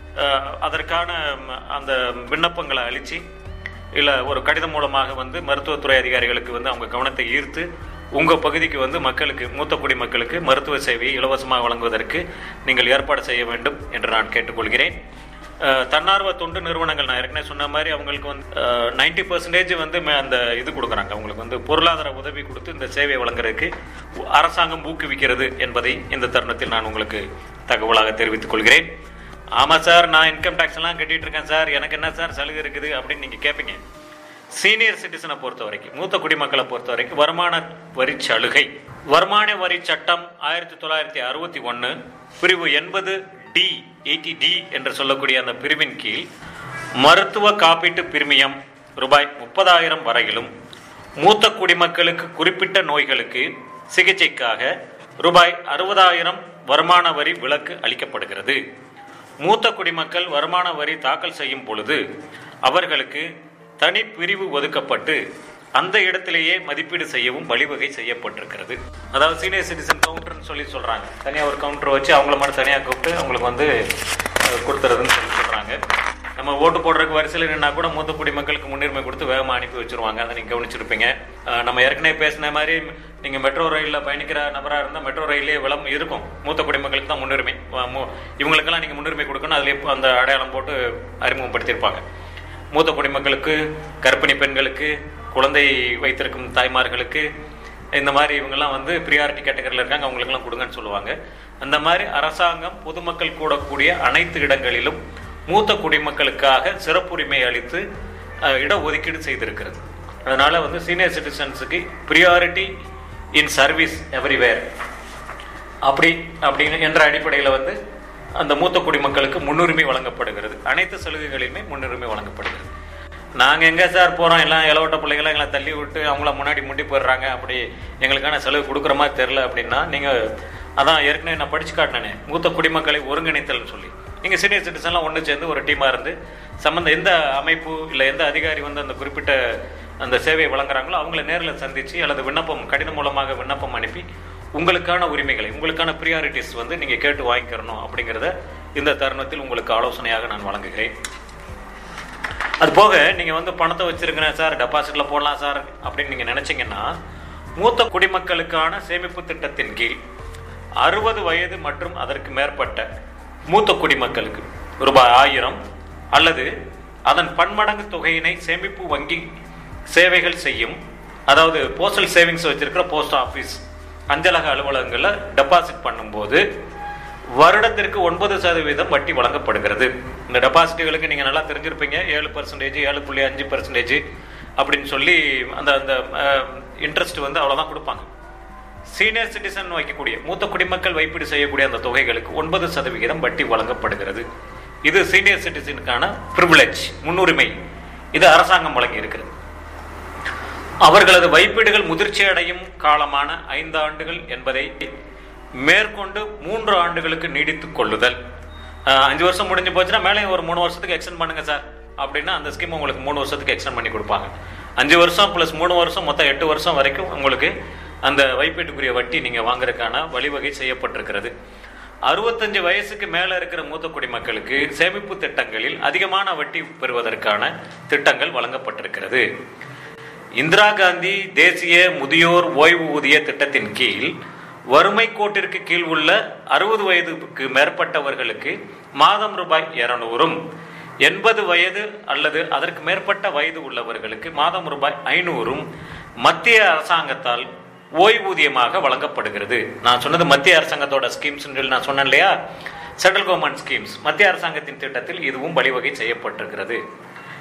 அதற்கான ம், அந்த விண்ணப்பங்களை அளித்து இல்லை ஒரு கடிதம் மூலமாக வந்து மருத்துவத்துறை அதிகாரிகளுக்கு வந்து அவங்க கவனத்தை ஈர்த்து உங்கள் பகுதிக்கு வந்து மக்களுக்கு மூத்த குடிமக்களுக்கு மருத்துவ சேவையை இலவசமாக வழங்குவதற்கு நீங்கள் ஏற்பாடு செய்ய வேண்டும் என்று நான் கேட்டுக்கொள்கிறேன் அஹ், தன்னார்வ தொண்டு நிறுவனங்கள் நான் ஏற்கனவே சொன்ன மாதிரி அவங்களுக்கு வந்து நைன்டி பர்சன்டேஜ் வந்து மே- அந்த இது கொடுக்குறாங்க அவங்களுக்கு வந்து பொருளாதார உதவி கொடுத்து இந்த சேவையை வழங்குறதுக்கு அரசாங்கம் ஊக்குவிக்கிறது என்பதை இந்த தருணத்தில் நான் உங்களுக்கு தகவலாக தெரிவித்துக் கொள்கிறேன் ஆமாம் சார் நான் இன்கம் டேக்ஸ் எல்லாம் கட்டிட்டு இருக்கேன் சார் எனக்கு என்ன சார் சலுகை இருக்குது அப்படின்னு நீங்கள் கேட்பீங்க சீனியர் சிட்டிசனை பொறுத்த வரைக்கும் மூத்த குடிமக்களை பொறுத்த வரைக்கும் வருமான வரி சலுகை வருமான வரி சட்டம் ஆயிரத்தி தொள்ளாயிரத்தி அறுபத்தி ஒன்று பிரிவு எண்பது டி எயிட்டி டி என்று சொல்லக்கூடிய அந்த பிரிவின் கீழ் மருத்துவ காப்பீட்டு பிரிமியம் ரூபாய் முப்பதாயிரம் வரையிலும் மூத்த குடிமக்களுக்கு குறிப்பிட்ட நோய்களுக்கு சிகிச்சைக்காக ரூபாய் அறுபதாயிரம் வருமான வரி விலக்கு அளிக்கப்படுகிறது மூத்த குடிமக்கள் வருமான வரி தாக்கல் செய்யும் பொழுது அவர்களுக்கு தனி பிரிவு ஒதுக்கப்பட்டு அந்த இடத்திலேயே மதிப்பீடு செய்யவும் வழிவகை செய்யப்பட்டிருக்கிறது அதாவது சீனியர் சிட்டிசன் கவுண்டர்னு சொல்லி சொல்றாங்க தனியா ஒரு கவுண்டர் வச்சு அவங்கள மட்டும் தனியா கூப்பிட்டு அவங்களுக்கு வந்து அஹ், கொடுத்துறதுன்னு சொல்லி சொல்றாங்க நம்ம ஓட்டு போடுறதுக்கு வரிசையில் நின்னா கூட மூத்த குடிமக்களுக்கு முன்னுரிமை கொடுத்து வேகமாக அனுப்பி வச்சிருவாங்க அதை நீங்கள் கவனிச்சிருப்பீங்க அஹ், நம்ம ஏற்கனவே பேசின மாதிரி நீங்கள் மெட்ரோ ரயிலில் பயணிக்கிற நபராக இருந்தால் மெட்ரோ ரயிலே விளம் இருக்கும் மூத்த குடிமக்களுக்கு தான் முன்னுரிமை அஹ், மு- இவங்களுக்கெல்லாம் நீங்கள் முன்னுரிமை கொடுக்கணும் அதில் இப்போ அந்த அடையாளம் போட்டு அறிமுகப்படுத்தியிருப்பாங்க மூத்த குடிமக்களுக்கு கர்ப்பிணி பெண்களுக்கு குழந்தை வைத்திருக்கும் தாய்மார்களுக்கு இந்த மாதிரி இவங்கெல்லாம் வந்து ப்ரியாரிட்டி கேட்டகரியில் இருக்காங்க அவங்களுக்கெல்லாம் கொடுங்கன்னு சொல்லுவாங்க அந்த மாதிரி அரசாங்கம் பொதுமக்கள் கூடக்கூடிய அனைத்து இடங்களிலும் மூத்த குடிமக்களுக்காக சிறப்புரிமை அளித்து அஹ், இட ஒதுக்கீடு செய்திருக்கிறது அதனால வந்து சீனியர் சிட்டிசன்ஸுக்கு ப்ரியாரிட்டி இன் சர்வீஸ் எவ்ரிவேர் அப்படி அப்படின்னு என்ற அடிப்படையில் வந்து அந்த மூத்த குடிமக்களுக்கு முன்னுரிமை வழங்கப்படுகிறது அனைத்து சலுகைகளிலுமே முன்னுரிமை வழங்கப்படுகிறது நாங்கள் எங்கே சார் போகிறோம் எல்லாம் இளவட்ட பிள்ளைகளை எங்களை தள்ளி விட்டு அவங்கள முன்னாடி முண்டி போயிடுறாங்க அப்படி எங்களுக்கான செலவு கொடுக்குற மாதிரி தெரில அப்படின்னா நீங்கள் அதான் ஏற்கனவே நான் படிச்சு காட்டினேனே மூத்த குடிமக்களை ஒருங்கிணைத்தல்னு சொல்லி நீங்கள் சீனியர் சிட்டிசன்லாம் ஒன்று சேர்ந்து ஒரு டீமாக இருந்து சம்மந்த எந்த அமைப்பு இல்லை எந்த அதிகாரி வந்து அந்த குறிப்பிட்ட அந்த சேவையை வழங்குறாங்களோ அவங்கள நேரில் சந்திச்சு அல்லது விண்ணப்பம் கடிதம் மூலமாக விண்ணப்பம் அனுப்பி உங்களுக்கான உரிமைகளை உங்களுக்கான ப்ரியாரிட்டிஸ் வந்து நீங்கள் கேட்டு வாங்கிக்கிறணும் அப்படிங்கிறத இந்த தருணத்தில் உங்களுக்கு ஆலோசனையாக நான் வழங்குகிறேன் அது போக நீங்கள் வந்து பணத்தை வச்சிருக்கிறேன் சார் டெபாசிட்டில் போடலாம் சார் அப்படின்னு நீங்கள் நினச்சிங்கன்னா மூத்த குடிமக்களுக்கான சேமிப்பு திட்டத்தின் கீழ் அறுபது வயது மற்றும் அதற்கு மேற்பட்ட மூத்த குடிமக்களுக்கு ரூபாய் ஆயிரம் அல்லது அதன் பன்மடங்கு தொகையினை சேமிப்பு வங்கி சேவைகள் செய்யும் அதாவது போஸ்டல் சேவிங்ஸ் வச்சிருக்கிற போஸ்ட் ஆஃபீஸ் அஞ்சலக அலுவலகங்களில் டெபாசிட் பண்ணும்போது வருடத்திற்கு ஒன்பது சதவீதம் வட்டி வழங்கப்படுகிறது இந்த டெபாசிட்டுகளுக்கு நீங்கள் நல்லா தெரிஞ்சிருப்பீங்க ஏழு பர்சன்டேஜ் ஏழு புள்ளி அஞ்சு பர்சன்டேஜ் அப்படின்னு சொல்லி அந்த அந்த இன்ட்ரெஸ்ட் வந்து அவ்வளோதான் கொடுப்பாங்க சீனியர் சிட்டிசன் வைக்கக்கூடிய மூத்த குடிமக்கள் வைப்பீடு செய்யக்கூடிய அந்த தொகைகளுக்கு ஒன்பது சதவிகிதம் வட்டி வழங்கப்படுகிறது இது சீனியர் சிட்டிசனுக்கான ப்ரிவிலேஜ் முன்னுரிமை இது அரசாங்கம் வழங்கி இருக்கிறது அவர்களது வைப்பீடுகள் முதிர்ச்சி அடையும் காலமான ஐந்து ஆண்டுகள் என்பதை மேற்கொண்டு மூன்று ஆண்டுகளுக்கு நீடித்துக் கொள்ளுதல் அஹ், அஞ்சு வருஷம் முடிஞ்சு போச்சுன்னா மேலே ஒரு மூணு வருஷத்துக்கு எக்ஸ்டெண்ட் பண்ணுங்க சார் அப்படின்னா அந்த ஸ்கீம் உங்களுக்கு மூணு வருஷத்துக்கு எக்ஸ்டெண்ட் பண்ணி கொடுப்பாங்க அஞ்சு வருஷம் ப்ளஸ் மூணு வருஷம் மொத்தம் எட்டு வருஷம் வரைக்கும் உங்களுக்கு அந்த வைப்பீட்டுக்குரிய வட்டி நீங்கள் வாங்குறதுக்கான வழிவகை செய்யப்பட்டிருக்கிறது அறுபத்தஞ்சு வயசுக்கு மேலே இருக்கிற மூத்த குடிமக்களுக்கு சேமிப்பு திட்டங்களில் அதிகமான வட்டி பெறுவதற்கான திட்டங்கள் வழங்கப்பட்டிருக்கிறது இந்திரா காந்தி தேசிய முதியோர் ஓய்வூதிய திட்டத்தின் கீழ் வறுமை கோட்டிற்கு கீழ் உள்ள அறுபது வயதுக்கு மேற்பட்டவர்களுக்கு மாதம் ரூபாய் இருநூறும் எண்பது வயது அல்லது அதற்கு மேற்பட்ட வயது உள்ளவர்களுக்கு மாதம் ரூபாய் ஐநூறும் மத்திய அரசாங்கத்தால் ஓய்வூதியமாக வழங்கப்படுகிறது நான் சொன்னது மத்திய அரசாங்கத்தோட ஸ்கீம்ஸ் சொல்லி நான் சொன்னேன் இல்லையா சென்ட்ரல் கவர்மெண்ட் ஸ்கீம்ஸ் மத்திய அரசாங்கத்தின் திட்டத்தில் இதுவும் வழிவகை செய்யப்பட்டிருக்கிறது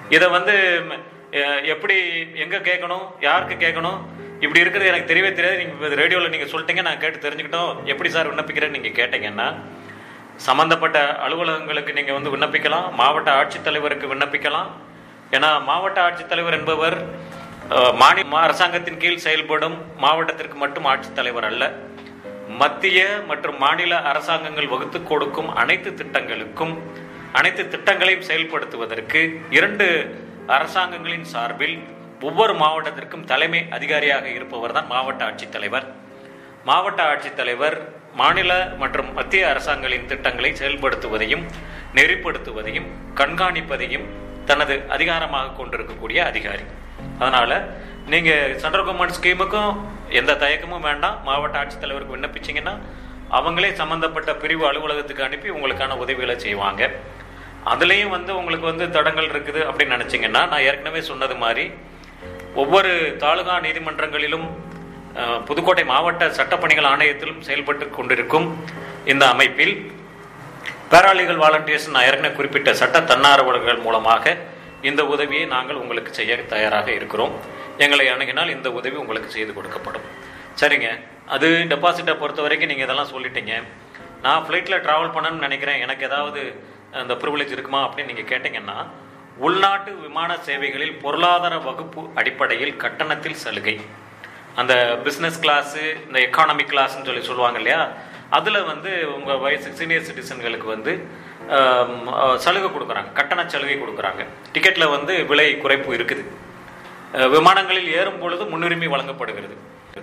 இதை வந்து ம், எ- எப்படி எங்க கேட்கணும் யாருக்கு கேட்கணும் இப்படி இருக்கிறது எனக்கு தெரியவே தெரியாது நீங்க ரேடியோவில் நீங்க சொல்லிட்டீங்க நான் கேட்டு தெரிஞ்சுக்கிட்டோம் எப்படி சார் விண்ணப்பிக்கிறேன்னு நீங்க கேட்டீங்கன்னா சம்பந்தப்பட்ட அலுவலகங்களுக்கு நீங்க வந்து விண்ணப்பிக்கலாம் மாவட்ட ஆட்சித்தலைவருக்கு விண்ணப்பிக்கலாம் ஏன்னா மாவட்ட ஆட்சித்தலைவர் என்பவர் அஹ், மாநில அரசாங்கத்தின் கீழ் செயல்படும் மாவட்டத்திற்கு மட்டும் ஆட்சித்தலைவர் அல்ல மத்திய மற்றும் மாநில அரசாங்கங்கள் வகுத்து கொடுக்கும் அனைத்து திட்டங்களுக்கும் அனைத்து திட்டங்களையும் செயல்படுத்துவதற்கு இரண்டு அரசாங்கங்களின் சார்பில் ஒவ்வொரு மாவட்டத்திற்கும் தலைமை அதிகாரியாக இருப்பவர் தான் மாவட்ட ஆட்சித்தலைவர் மாவட்ட ஆட்சித்தலைவர் மாநில மற்றும் மத்திய அரசாங்கங்களின் திட்டங்களை செயல்படுத்துவதையும் நெறிப்படுத்துவதையும் கண்காணிப்பதையும் தனது அதிகாரமாக கொண்டிருக்கக்கூடிய அதிகாரி அதனால நீங்க சென்ட்ரல் கவர்மெண்ட் ஸ்கீமுக்கும் எந்த தயக்கமும் வேண்டாம் மாவட்ட ஆட்சித்தலைவருக்கு விண்ணப்பிச்சீங்கன்னா அவங்களே சம்பந்தப்பட்ட பிரிவு அலுவலகத்துக்கு அனுப்பி உங்களுக்கான உதவிகளை செய்வாங்க அதுலேயும் வந்து உங்களுக்கு வந்து தடங்கள் இருக்குது அப்படின்னு நினச்சிங்கன்னா நான் ஏற்கனவே சொன்னது மாதிரி ஒவ்வொரு தாலுகா நீதிமன்றங்களிலும் அஹ், புதுக்கோட்டை மாவட்ட சட்டப்பணிகள் ஆணையத்திலும் செயல்பட்டு கொண்டிருக்கும் இந்த அமைப்பில் பேராலீகல் வாலண்டியர்ஸ் நான் ஏற்கனவே குறிப்பிட்ட சட்ட தன்னார்வலர்கள் மூலமாக இந்த உதவியை நாங்கள் உங்களுக்கு செய்ய தயாராக இருக்கிறோம் எங்களை அணுகினால் இந்த உதவி உங்களுக்கு செய்து கொடுக்கப்படும் சரிங்க அது டெபாசிட்டை பொறுத்த வரைக்கும் நீங்கள் இதெல்லாம் சொல்லிட்டீங்க நான் ஃப்ளைட்டில் ட்ராவல் பண்ணணும்னு நினைக்கிறேன் எனக்கு ஏதாவது அந்த ப்ரிவிலேஜ் இருக்குமா அப்படின்னு நீங்கள் கேட்டிங்கன்னா உள்நாட்டு விமான சேவைகளில் பொருளாதார வகுப்பு அடிப்படையில் கட்டணத்தில் சலுகை அந்த பிஸ்னஸ் கிளாஸு இந்த எக்கானமிக் கிளாஸ்ன்னு சொல்லி சொல்லுவாங்க இல்லையா அதில் வந்து உங்கள் வயசு சீனியர் சிட்டிசன்களுக்கு வந்து ஆம், அஹ், சலுகை கொடுக்குறாங்க கட்டண சலுகை கொடுக்குறாங்க டிக்கெட்டில் வந்து விலை குறைப்பு இருக்குது அஹ், விமானங்களில் ஏறும் பொழுது முன்னுரிமை வழங்கப்படுகிறது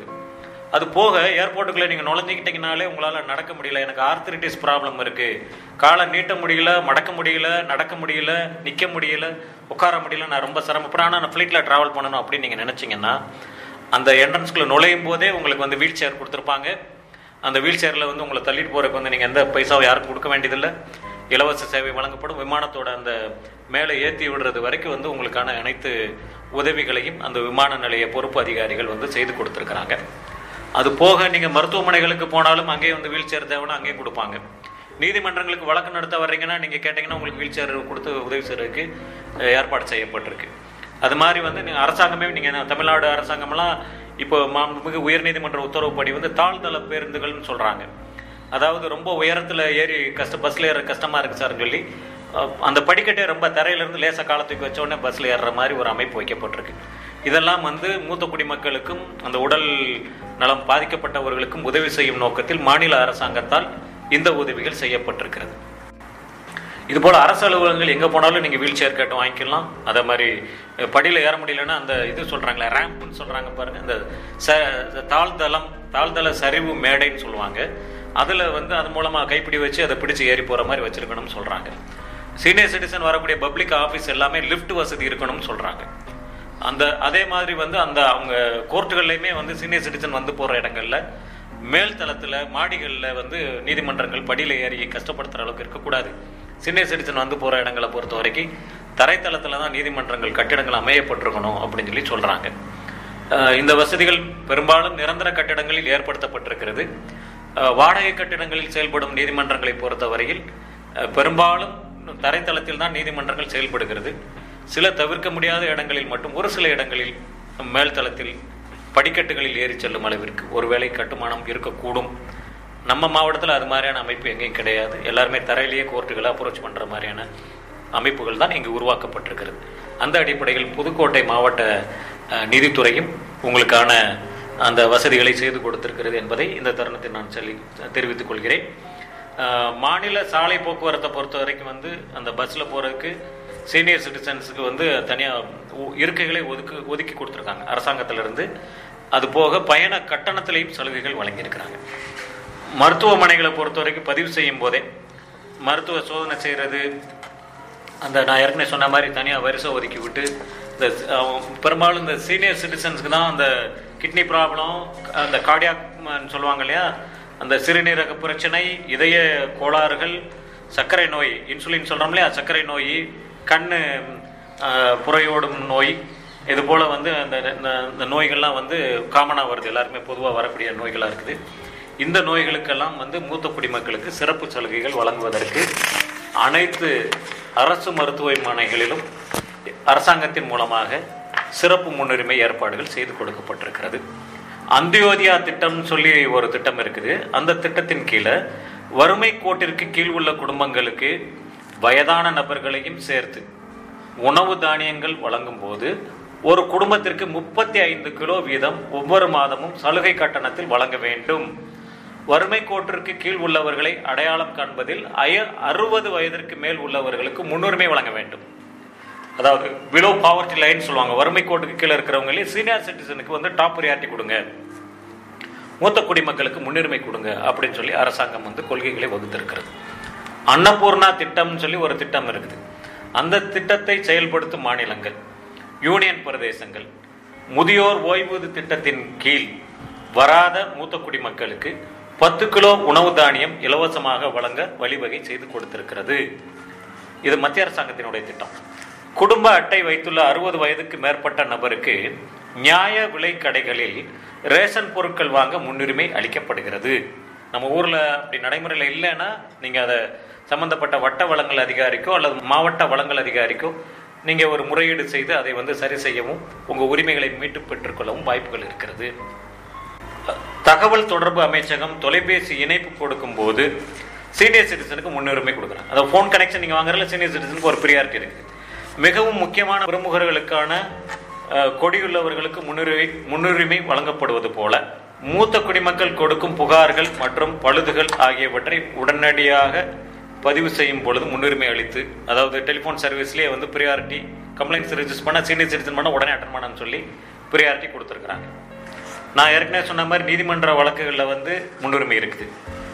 அது போக ஏர்போர்ட்டுக்குள்ளே நீங்கள் நுழைஞ்சிக்கிட்டீங்கனாலே உங்களால் நடக்க முடியல எனக்கு ஆர்த்தரிட்டிஸ் ப்ராப்ளம் இருக்குது காலை நீட்ட முடியல மடக்க முடியல நடக்க முடியல நிற்க முடியல உட்கார முடியல நான் ரொம்ப சிரமப்படுறேன் ஆனால் நான் ஃப்ளைட்டில் ட்ராவல் பண்ணணும் அப்படின்னு நீங்கள் நினச்சிங்கன்னா அந்த என்ட்ரன்ஸ்குள்ளே நுழையும் போதே உங்களுக்கு வந்து வீல் சேர் கொடுத்துருப்பாங்க அந்த வீல் சேரில் வந்து உங்களை தள்ளிட்டு போகிறதுக்கு வந்து நீங்கள் எந்த பைசாவும் யாருக்கும் கொடுக்க வேண்டியதில்லை இலவச சேவை வழங்கப்படும் விமானத்தோட அந்த மேலே ஏற்றி விடுறது வரைக்கும் வந்து உங்களுக்கான அனைத்து உதவிகளையும் அந்த விமான நிலைய பொறுப்பு அதிகாரிகள் வந்து செய்து கொடுத்துருக்குறாங்க அது போக நீங்கள் மருத்துவமனைகளுக்கு போனாலும் அங்கேயே வந்து வீல் சேர் தேவைன்னா அங்கேயே கொடுப்பாங்க நீதிமன்றங்களுக்கு வழக்கு நடத்த வர்றீங்கன்னா நீங்கள் கேட்டிங்கன்னா உங்களுக்கு வீல் சேர் கொடுத்து உதவி செய்கிறதுக்கு அஹ், ஏற்பாடு செய்யப்பட்டிருக்கு அது மாதிரி வந்து நீங்கள் அரசாங்கமே நீங்கள் தமிழ்நாடு அரசாங்கமெல்லாம் இப்போ மாண்புமிகு உயர்நீதிமன்ற உத்தரவுப்படி வந்து தாழ்தள பேருந்துகள்னு சொல்கிறாங்க அதாவது ரொம்ப உயரத்தில் ஏறி கஷ்ட பஸ்ஸில் ஏற கஷ்டமாக இருக்குது சார்னு சொல்லி அஹ், அந்த படிக்கட்டே ரொம்ப தரையிலேருந்து லேசாக காலத்துக்கு வச்ச உடனே பஸ்ஸில் ஏறுற மாதிரி ஒரு அமைப்பு வைக்கப்பட்டிருக்கு இதெல்லாம் வந்து மூத்த குடிமக்களுக்கும் அந்த உடல் நலம் பாதிக்கப்பட்டவர்களுக்கும் உதவி செய்யும் நோக்கத்தில் மாநில அரசாங்கத்தால் இந்த உதவிகள் செய்யப்பட்டிருக்கிறது இது போல அரசு அலுவலகங்கள் எங்க போனாலும் நீங்க வீல் சேர் கேட்டு வாங்கிக்கலாம் அதே மாதிரி அஹ், படியில ஏற முடியலன்னா அந்த இது சொல்றாங்களே ரேம்ப்னு சொல்றாங்க பாருங்க இந்த ச- தாழ்தளம் தாழ்தள சரிவு மேடைன்னு சொல்லுவாங்க அதுல வந்து அது மூலமா கைப்பிடி வச்சு அதை பிடிச்சு ஏறி போற மாதிரி வச்சிருக்கணும்னு சொல்றாங்க சீனியர் சிட்டிசன் வரக்கூடிய பப்ளிக் ஆஃபீஸ் எல்லாமே லிஃப்ட் வசதி இருக்கணும்னு சொல்றாங்க அந்த அதே மாதிரி வந்து அந்த அவங்க கோர்ட்டுகள்லையுமே வந்து சீனியர் சிட்டிசன் வந்து போற இடங்கள்ல மேல் தளத்துல மாடிகள்ல வந்து நீதிமன்றங்கள் படியில ஏறி கஷ்டப்படுத்துற அளவுக்கு இருக்கக்கூடாது சீனியர் சிட்டிசன் வந்து போற இடங்களை பொறுத்த வரைக்கும் தரைத்தளத்துல தான் நீதிமன்றங்கள் கட்டிடங்கள் அமையப்பட்டிருக்கணும் அப்படின்னு சொல்லி சொல்றாங்க அஹ் இந்த வசதிகள் பெரும்பாலும் நிரந்தர கட்டிடங்களில் ஏற்படுத்தப்பட்டிருக்கிறது அஹ் வாடகை கட்டிடங்களில் செயல்படும் நீதிமன்றங்களை பொறுத்தவரையில் அஹ் பெரும்பாலும் தரைத்தளத்தில் தான் நீதிமன்றங்கள் செயல்படுகிறது சில தவிர்க்க முடியாத இடங்களில் மட்டும் ஒரு சில இடங்களில் மேல்தளத்தில் படிக்கட்டுகளில் ஏறி செல்லும் அளவிற்கு ஒருவேளை கட்டுமானம் இருக்கக்கூடும் நம்ம மாவட்டத்தில் அது மாதிரியான அமைப்பு எங்கேயும் கிடையாது எல்லாருமே தரையிலேயே கோர்ட்டுகளை அப்ரோச் பண்ணுற மாதிரியான அமைப்புகள் தான் இங்கு உருவாக்கப்பட்டிருக்கிறது அந்த அடிப்படையில் புதுக்கோட்டை மாவட்ட அஹ், நீதித்துறையும் உங்களுக்கான அந்த வசதிகளை செய்து கொடுத்திருக்கிறது என்பதை இந்த தருணத்தில் நான் சொல்லி தெரிவித்துக் கொள்கிறேன் அஹ், மாநில சாலை போக்குவரத்தை பொறுத்த வரைக்கும் வந்து அந்த பஸ்ஸில் போகிறதுக்கு சீனியர் சிட்டிசன்ஸுக்கு வந்து தனியாக இருக்கைகளை ஒதுக்கு ஒதுக்கி கொடுத்துருக்காங்க அரசாங்கத்திலிருந்து அது போக பயண கட்டணத்திலையும் சலுகைகள் வழங்கியிருக்கிறாங்க மருத்துவமனைகளை பொறுத்த வரைக்கும் பதிவு செய்யும் போதே மருத்துவ சோதனை செய்கிறது அந்த நான் ஏற்கனவே சொன்ன மாதிரி தனியாக வரிசை ஒதுக்கி விட்டு இந்த அஹ், பெரும்பாலும் இந்த சீனியர் சிட்டிசன்ஸ்க்கு தான் அந்த கிட்னி ப்ராப்ளம் அந்த கார்டியாக் சொல்லுவாங்க இல்லையா அந்த சிறுநீரக பிரச்சனை இதய கோளாறுகள் சர்க்கரை நோய் இன்சுலின் சொல்கிறோம் இல்லையா சர்க்கரை நோய் கண்ணு அஹ், புரையோடும் நோய் இது போல் வந்து அந்த இந்த- இந்த நோய்கள்லாம் வந்து காமனாக வருது எல்லாருக்குமே பொதுவாக வரக்கூடிய நோய்களாக இருக்குது இந்த நோய்களுக்கெல்லாம் வந்து மூத்த குடிமக்களுக்கு சிறப்பு சலுகைகள் வழங்குவதற்கு அனைத்து அரசு மருத்துவமனைகளிலும் அரசாங்கத்தின் மூலமாக சிறப்பு முன்னுரிமை ஏற்பாடுகள் செய்து கொடுக்கப்பட்டிருக்கிறது அந்தியோதயா திட்டம்னு சொல்லி ஒரு திட்டம் இருக்குது அந்த திட்டத்தின் கீழே வறுமை கோட்டிற்கு கீழ் உள்ள குடும்பங்களுக்கு வயதான நபர்களையும் சேர்த்து உணவு தானியங்கள் வழங்கும் போது ஒரு குடும்பத்திற்கு முப்பத்தி ஐந்து கிலோ வீதம் ஒவ்வொரு மாதமும் சலுகை கட்டணத்தில் வழங்க வேண்டும் வறுமை கோட்டிற்கு கீழ் உள்ளவர்களை அடையாளம் காண்பதில் அய அறுபது வயதிற்கு மேல் உள்ளவர்களுக்கு முன்னுரிமை வழங்க வேண்டும் அதாவது பிலோ பாவர்ட்டி லைன் சொல்லுவாங்க வறுமை கோட்டுக்கு கீழே இருக்கிறவங்களே சீனியர் சிட்டிசனுக்கு வந்து டாப் ப்ரியாரிட்டி கொடுங்க மூத்த குடிமக்களுக்கு முன்னுரிமை கொடுங்க அப்படின்னு சொல்லி அரசாங்கம் வந்து கொள்கைகளை வகுத்திருக்கிறது அன்னபூர்ணா திட்டம்னு சொல்லி ஒரு திட்டம் இருக்குது அந்த திட்டத்தை செயல்படுத்தும் மாநிலங்கள் யூனியன் பிரதேசங்கள் முதியோர் ஓய்வூதிய திட்டத்தின் கீழ் வராத மூத்த குடிமக்களுக்கு பத்து கிலோ உணவு தானியம் இலவசமாக வழங்க வழிவகை செய்து கொடுத்திருக்கிறது இது மத்திய அரசாங்கத்தினுடைய திட்டம் குடும்ப அட்டை வைத்துள்ள அறுபது வயதுக்கு மேற்பட்ட நபருக்கு நியாய விலை கடைகளில் ரேஷன் பொருட்கள் வாங்க முன்னுரிமை அளிக்கப்படுகிறது நம்ம ஊர்ல அப்படி நடைமுறையில் இல்லைன்னா நீங்க அதை சம்பந்தப்பட்ட வட்ட வளங்கள் அதிகாரிக்கோ அல்லது மாவட்ட வளங்கள் அதிகாரிக்கோ நீங்க ஒரு முறையீடு செய்து அதை வந்து சரி செய்யவும் உங்க உரிமைகளை மீட்டு பெற்றுக்கொள்ளவும் வாய்ப்புகள் இருக்கிறது தகவல் தொடர்பு அமைச்சகம் தொலைபேசி இணைப்பு கொடுக்கும் போது சீனியர் சிட்டிசனுக்கு முன்னுரிமை கொடுக்குறாங்க அதாவது ஃபோன் கனெக்ஷன் நீங்கள் வாங்குறதுல சீனியர் சிட்டிசனுக்கு ஒரு ப்ரியாரிட்டி இருக்குது மிகவும் முக்கியமான பிரமுகர்களுக்கான அஹ், கொடியுள்ளவர்களுக்கு முன்னுரிமை முன்னுரிமை வழங்கப்படுவது போல மூத்த குடிமக்கள் கொடுக்கும் புகார்கள் மற்றும் பழுதுகள் ஆகியவற்றை உடனடியாக பதிவு செய்யும் பொழுது முன்னுரிமை அளித்து அதாவது டெலிஃபோன் சர்வீஸ்லேயே வந்து ப்ரியாரிட்டி கம்ப்ளைண்ட்ஸ் ரிஜிஸ்டர் பண்ண சீனியர் சிட்டிசன் பண்ண உடனே அட்டன் பண்ணணும்னு சொல்லி ப்ரியாரிட்டி கொடுத்துருக்குறாங்க நான் ஏற்கனவே சொன்ன மாதிரி நீதிமன்ற வழக்குகளில் வந்து முன்னுரிமை இருக்குது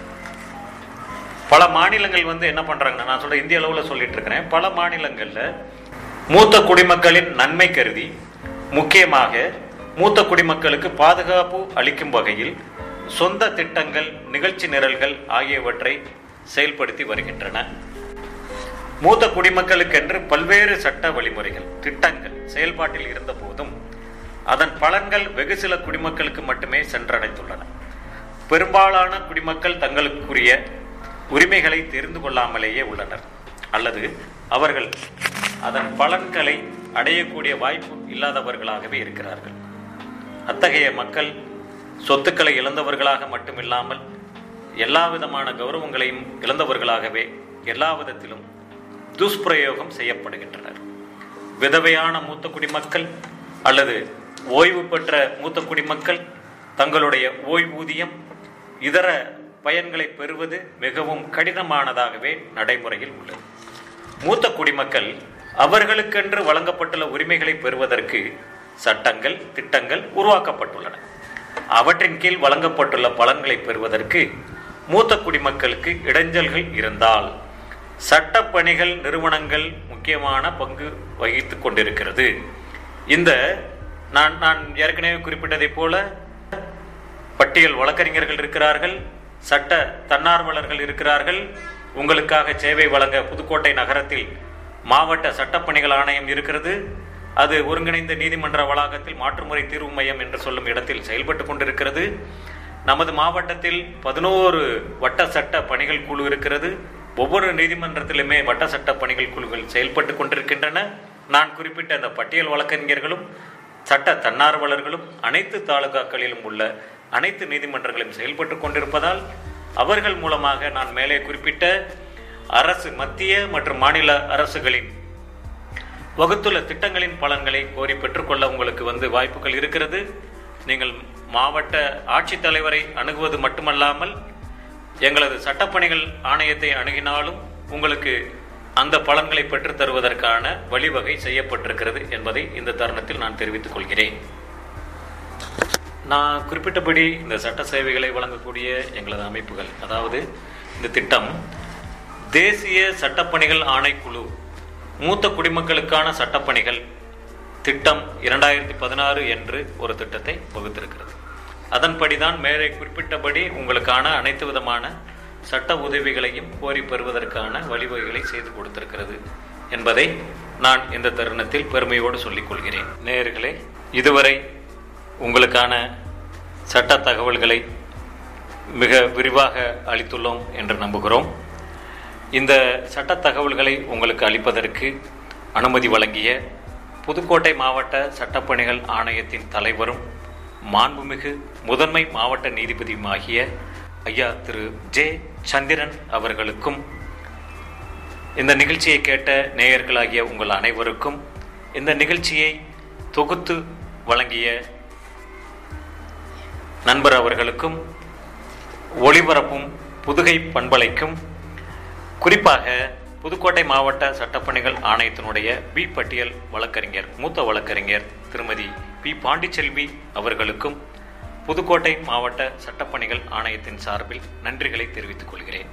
பல மாநிலங்கள் வந்து என்ன பண்றாங்கன்னா நான் சொல்ற இந்திய அளவில் சொல்லிட்டு இருக்கிறேன் பல மாநிலங்கள்ல மூத்த குடிமக்களின் நன்மை கருதி முக்கியமாக மூத்த குடிமக்களுக்கு பாதுகாப்பு அளிக்கும் வகையில் சொந்த திட்டங்கள் நிகழ்ச்சி நிரல்கள் ஆகியவற்றை செயல்படுத்தி வருகின்றன மூத்த குடிமக்களுக்கென்று பல்வேறு சட்ட வழிமுறைகள் திட்டங்கள் செயல்பாட்டில் இருந்த போதும் அதன் பலன்கள் வெகு சில குடிமக்களுக்கு மட்டுமே சென்றடைந்துள்ளன பெரும்பாலான குடிமக்கள் தங்களுக்குரிய உரிமைகளை தெரிந்து கொள்ளாமலேயே உள்ளனர் அல்லது அவர்கள் அதன் பலன்களை அடையக்கூடிய வாய்ப்பு இல்லாதவர்களாகவே இருக்கிறார்கள் அத்தகைய மக்கள் சொத்துக்களை இழந்தவர்களாக மட்டுமில்லாமல் எல்லா விதமான கௌரவங்களையும் இழந்தவர்களாகவே எல்லா விதத்திலும் துஷ்பிரயோகம் செய்யப்படுகின்றனர் விதவையான மூத்த குடிமக்கள் அல்லது ஓய்வு பெற்ற மூத்த குடிமக்கள் தங்களுடைய ஓய்வூதியம் இதர பயன்களை பெறுவது மிகவும் கடினமானதாகவே நடைமுறையில் உள்ளது மூத்த குடிமக்கள் அவர்களுக்கென்று வழங்கப்பட்டுள்ள உரிமைகளை பெறுவதற்கு சட்டங்கள் திட்டங்கள் உருவாக்கப்பட்டுள்ளன அவற்றின் கீழ் வழங்கப்பட்டுள்ள பலன்களை பெறுவதற்கு மூத்த குடிமக்களுக்கு இடைஞ்சல்கள் இருந்தால் சட்டப்பணிகள் நிறுவனங்கள் முக்கியமான பங்கு வகித்துக் கொண்டிருக்கிறது இந்த நான் நான் ஏற்கனவே குறிப்பிட்டதைப் போல பட்டியல் வழக்கறிஞர்கள் இருக்கிறார்கள் சட்ட தன்னார்வலர்கள் இருக்கிறார்கள் உங்களுக்காக சேவை வழங்க புதுக்கோட்டை நகரத்தில் மாவட்ட சட்டப்பணிகள் ஆணையம் இருக்கிறது அது ஒருங்கிணைந்த நீதிமன்ற வளாகத்தில் மாற்றுமுறை தீர்வு மையம் என்று சொல்லும் இடத்தில் செயல்பட்டு கொண்டிருக்கிறது நமது மாவட்டத்தில் பதினோரு வட்ட சட்ட பணிகள் குழு இருக்கிறது ஒவ்வொரு நீதிமன்றத்திலுமே வட்ட சட்ட பணிகள் குழுக்கள் செயல்பட்டு கொண்டிருக்கின்றன நான் குறிப்பிட்ட அந்த பட்டியல் வழக்கறிஞர்களும் சட்ட தன்னார்வலர்களும் அனைத்து தாலுகாக்களிலும் உள்ள அனைத்து நீதிமன்றங்களும் செயல்பட்டு கொண்டிருப்பதால் அவர்கள் மூலமாக நான் மேலே குறிப்பிட்ட அரசு மத்திய மற்றும் மாநில அரசுகளின் வகுத்துள்ள திட்டங்களின் பலன்களை கோரி பெற்றுக்கொள்ள உங்களுக்கு வந்து வாய்ப்புகள் இருக்கிறது நீங்கள் மாவட்ட ஆட்சித்தலைவரை அணுகுவது மட்டுமல்லாமல் எங்களது சட்டப்பணிகள் ஆணையத்தை அணுகினாலும் உங்களுக்கு அந்த பலன்களை பெற்றுத் தருவதற்கான வழிவகை செய்யப்பட்டிருக்கிறது என்பதை இந்த தருணத்தில் நான் தெரிவித்துக் கொள்கிறேன் நான் குறிப்பிட்டபடி இந்த சட்ட சேவைகளை வழங்கக்கூடிய எங்களது அமைப்புகள் அதாவது இந்த திட்டம் தேசிய சட்டப்பணிகள் ஆணைக்குழு மூத்த குடிமக்களுக்கான சட்டப்பணிகள் திட்டம் இரண்டாயிரத்தி பதினாறு என்று ஒரு திட்டத்தை வகுத்திருக்கிறது அதன்படிதான் மேலே குறிப்பிட்டபடி உங்களுக்கான அனைத்து விதமான சட்ட உதவிகளையும் கோரி பெறுவதற்கான வழிவகைகளை செய்து கொடுத்திருக்கிறது என்பதை நான் இந்த தருணத்தில் பெருமையோடு சொல்லிக் கொள்கிறேன் நேயர்களே இதுவரை உங்களுக்கான சட்ட தகவல்களை மிக விரிவாக அளித்துள்ளோம் என்று நம்புகிறோம் இந்த சட்ட தகவல்களை உங்களுக்கு அளிப்பதற்கு அனுமதி வழங்கிய புதுக்கோட்டை மாவட்ட சட்டப்பணிகள் ஆணையத்தின் தலைவரும் மாண்புமிகு முதன்மை மாவட்ட நீதிபதியுமாகிய ஐயா திரு ஜே சந்திரன் அவர்களுக்கும் இந்த நிகழ்ச்சியை கேட்ட நேயர்களாகிய உங்கள் அனைவருக்கும் இந்த நிகழ்ச்சியை தொகுத்து வழங்கிய நண்பர் அவர்களுக்கும் ஒளிபரப்பும் புதுகை பண்பலைக்கும் குறிப்பாக புதுக்கோட்டை மாவட்ட சட்டப்பணிகள் ஆணையத்தினுடைய பி பட்டியல் வழக்கறிஞர் மூத்த வழக்கறிஞர் திருமதி பி பாண்டிச்செல்வி அவர்களுக்கும் புதுக்கோட்டை மாவட்ட சட்டப்பணிகள் ஆணையத்தின் சார்பில் நன்றிகளை தெரிவித்துக் கொள்கிறேன்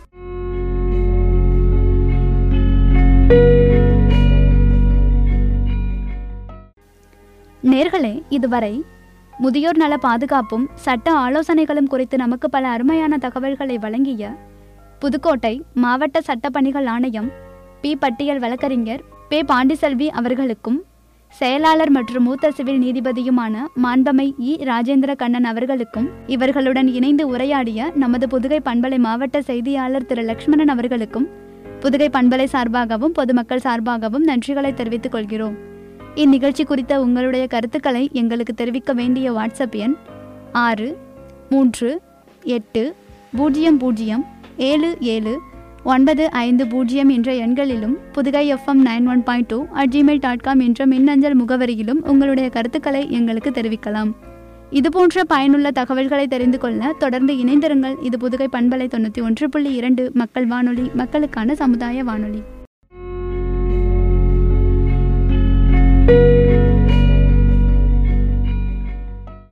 நேர்களே இதுவரை முதியோர் நல பாதுகாப்பும் சட்ட ஆலோசனைகளும் குறித்து நமக்கு பல அருமையான தகவல்களை வழங்கிய புதுக்கோட்டை மாவட்ட சட்டப்பணிகள் ஆணையம் பி பட்டியல் வழக்கறிஞர் பே பாண்டிசெல்வி அவர்களுக்கும் செயலாளர் மற்றும் மூத்த சிவில் நீதிபதியுமான மாண்பமை இ ராஜேந்திர கண்ணன் அவர்களுக்கும் இவர்களுடன் இணைந்து உரையாடிய நமது புதுகை பண்பலை மாவட்ட செய்தியாளர் திரு லக்ஷ்மணன் அவர்களுக்கும் புதுகை பண்பலை சார்பாகவும் பொதுமக்கள் சார்பாகவும் நன்றிகளை தெரிவித்துக் கொள்கிறோம் இந்நிகழ்ச்சி குறித்த உங்களுடைய கருத்துக்களை எங்களுக்கு தெரிவிக்க வேண்டிய வாட்ஸ்அப் எண் ஆறு மூன்று எட்டு பூஜ்ஜியம் பூஜ்ஜியம் ஏழு ஏழு ஒன்பது ஐந்து பூஜ்ஜியம் என்ற எண்களிலும் Puthugai FM nine one point two at Gmail dot com என்ற மின்னஞ்சல் முகவரியிலும் உங்களுடைய கருத்துக்களை எங்களுக்கு தெரிவிக்கலாம் இதுபோன்ற பயனுள்ள தகவல்களை தெரிந்து கொள்ள தொடர்ந்து இணைந்திருங்கள் இது புதுகை பண்பலை தொண்ணூற்றி ஒன்று புள்ளி இரண்டு மக்கள் வானொலி மக்களுக்கான சமுதாய வானொலி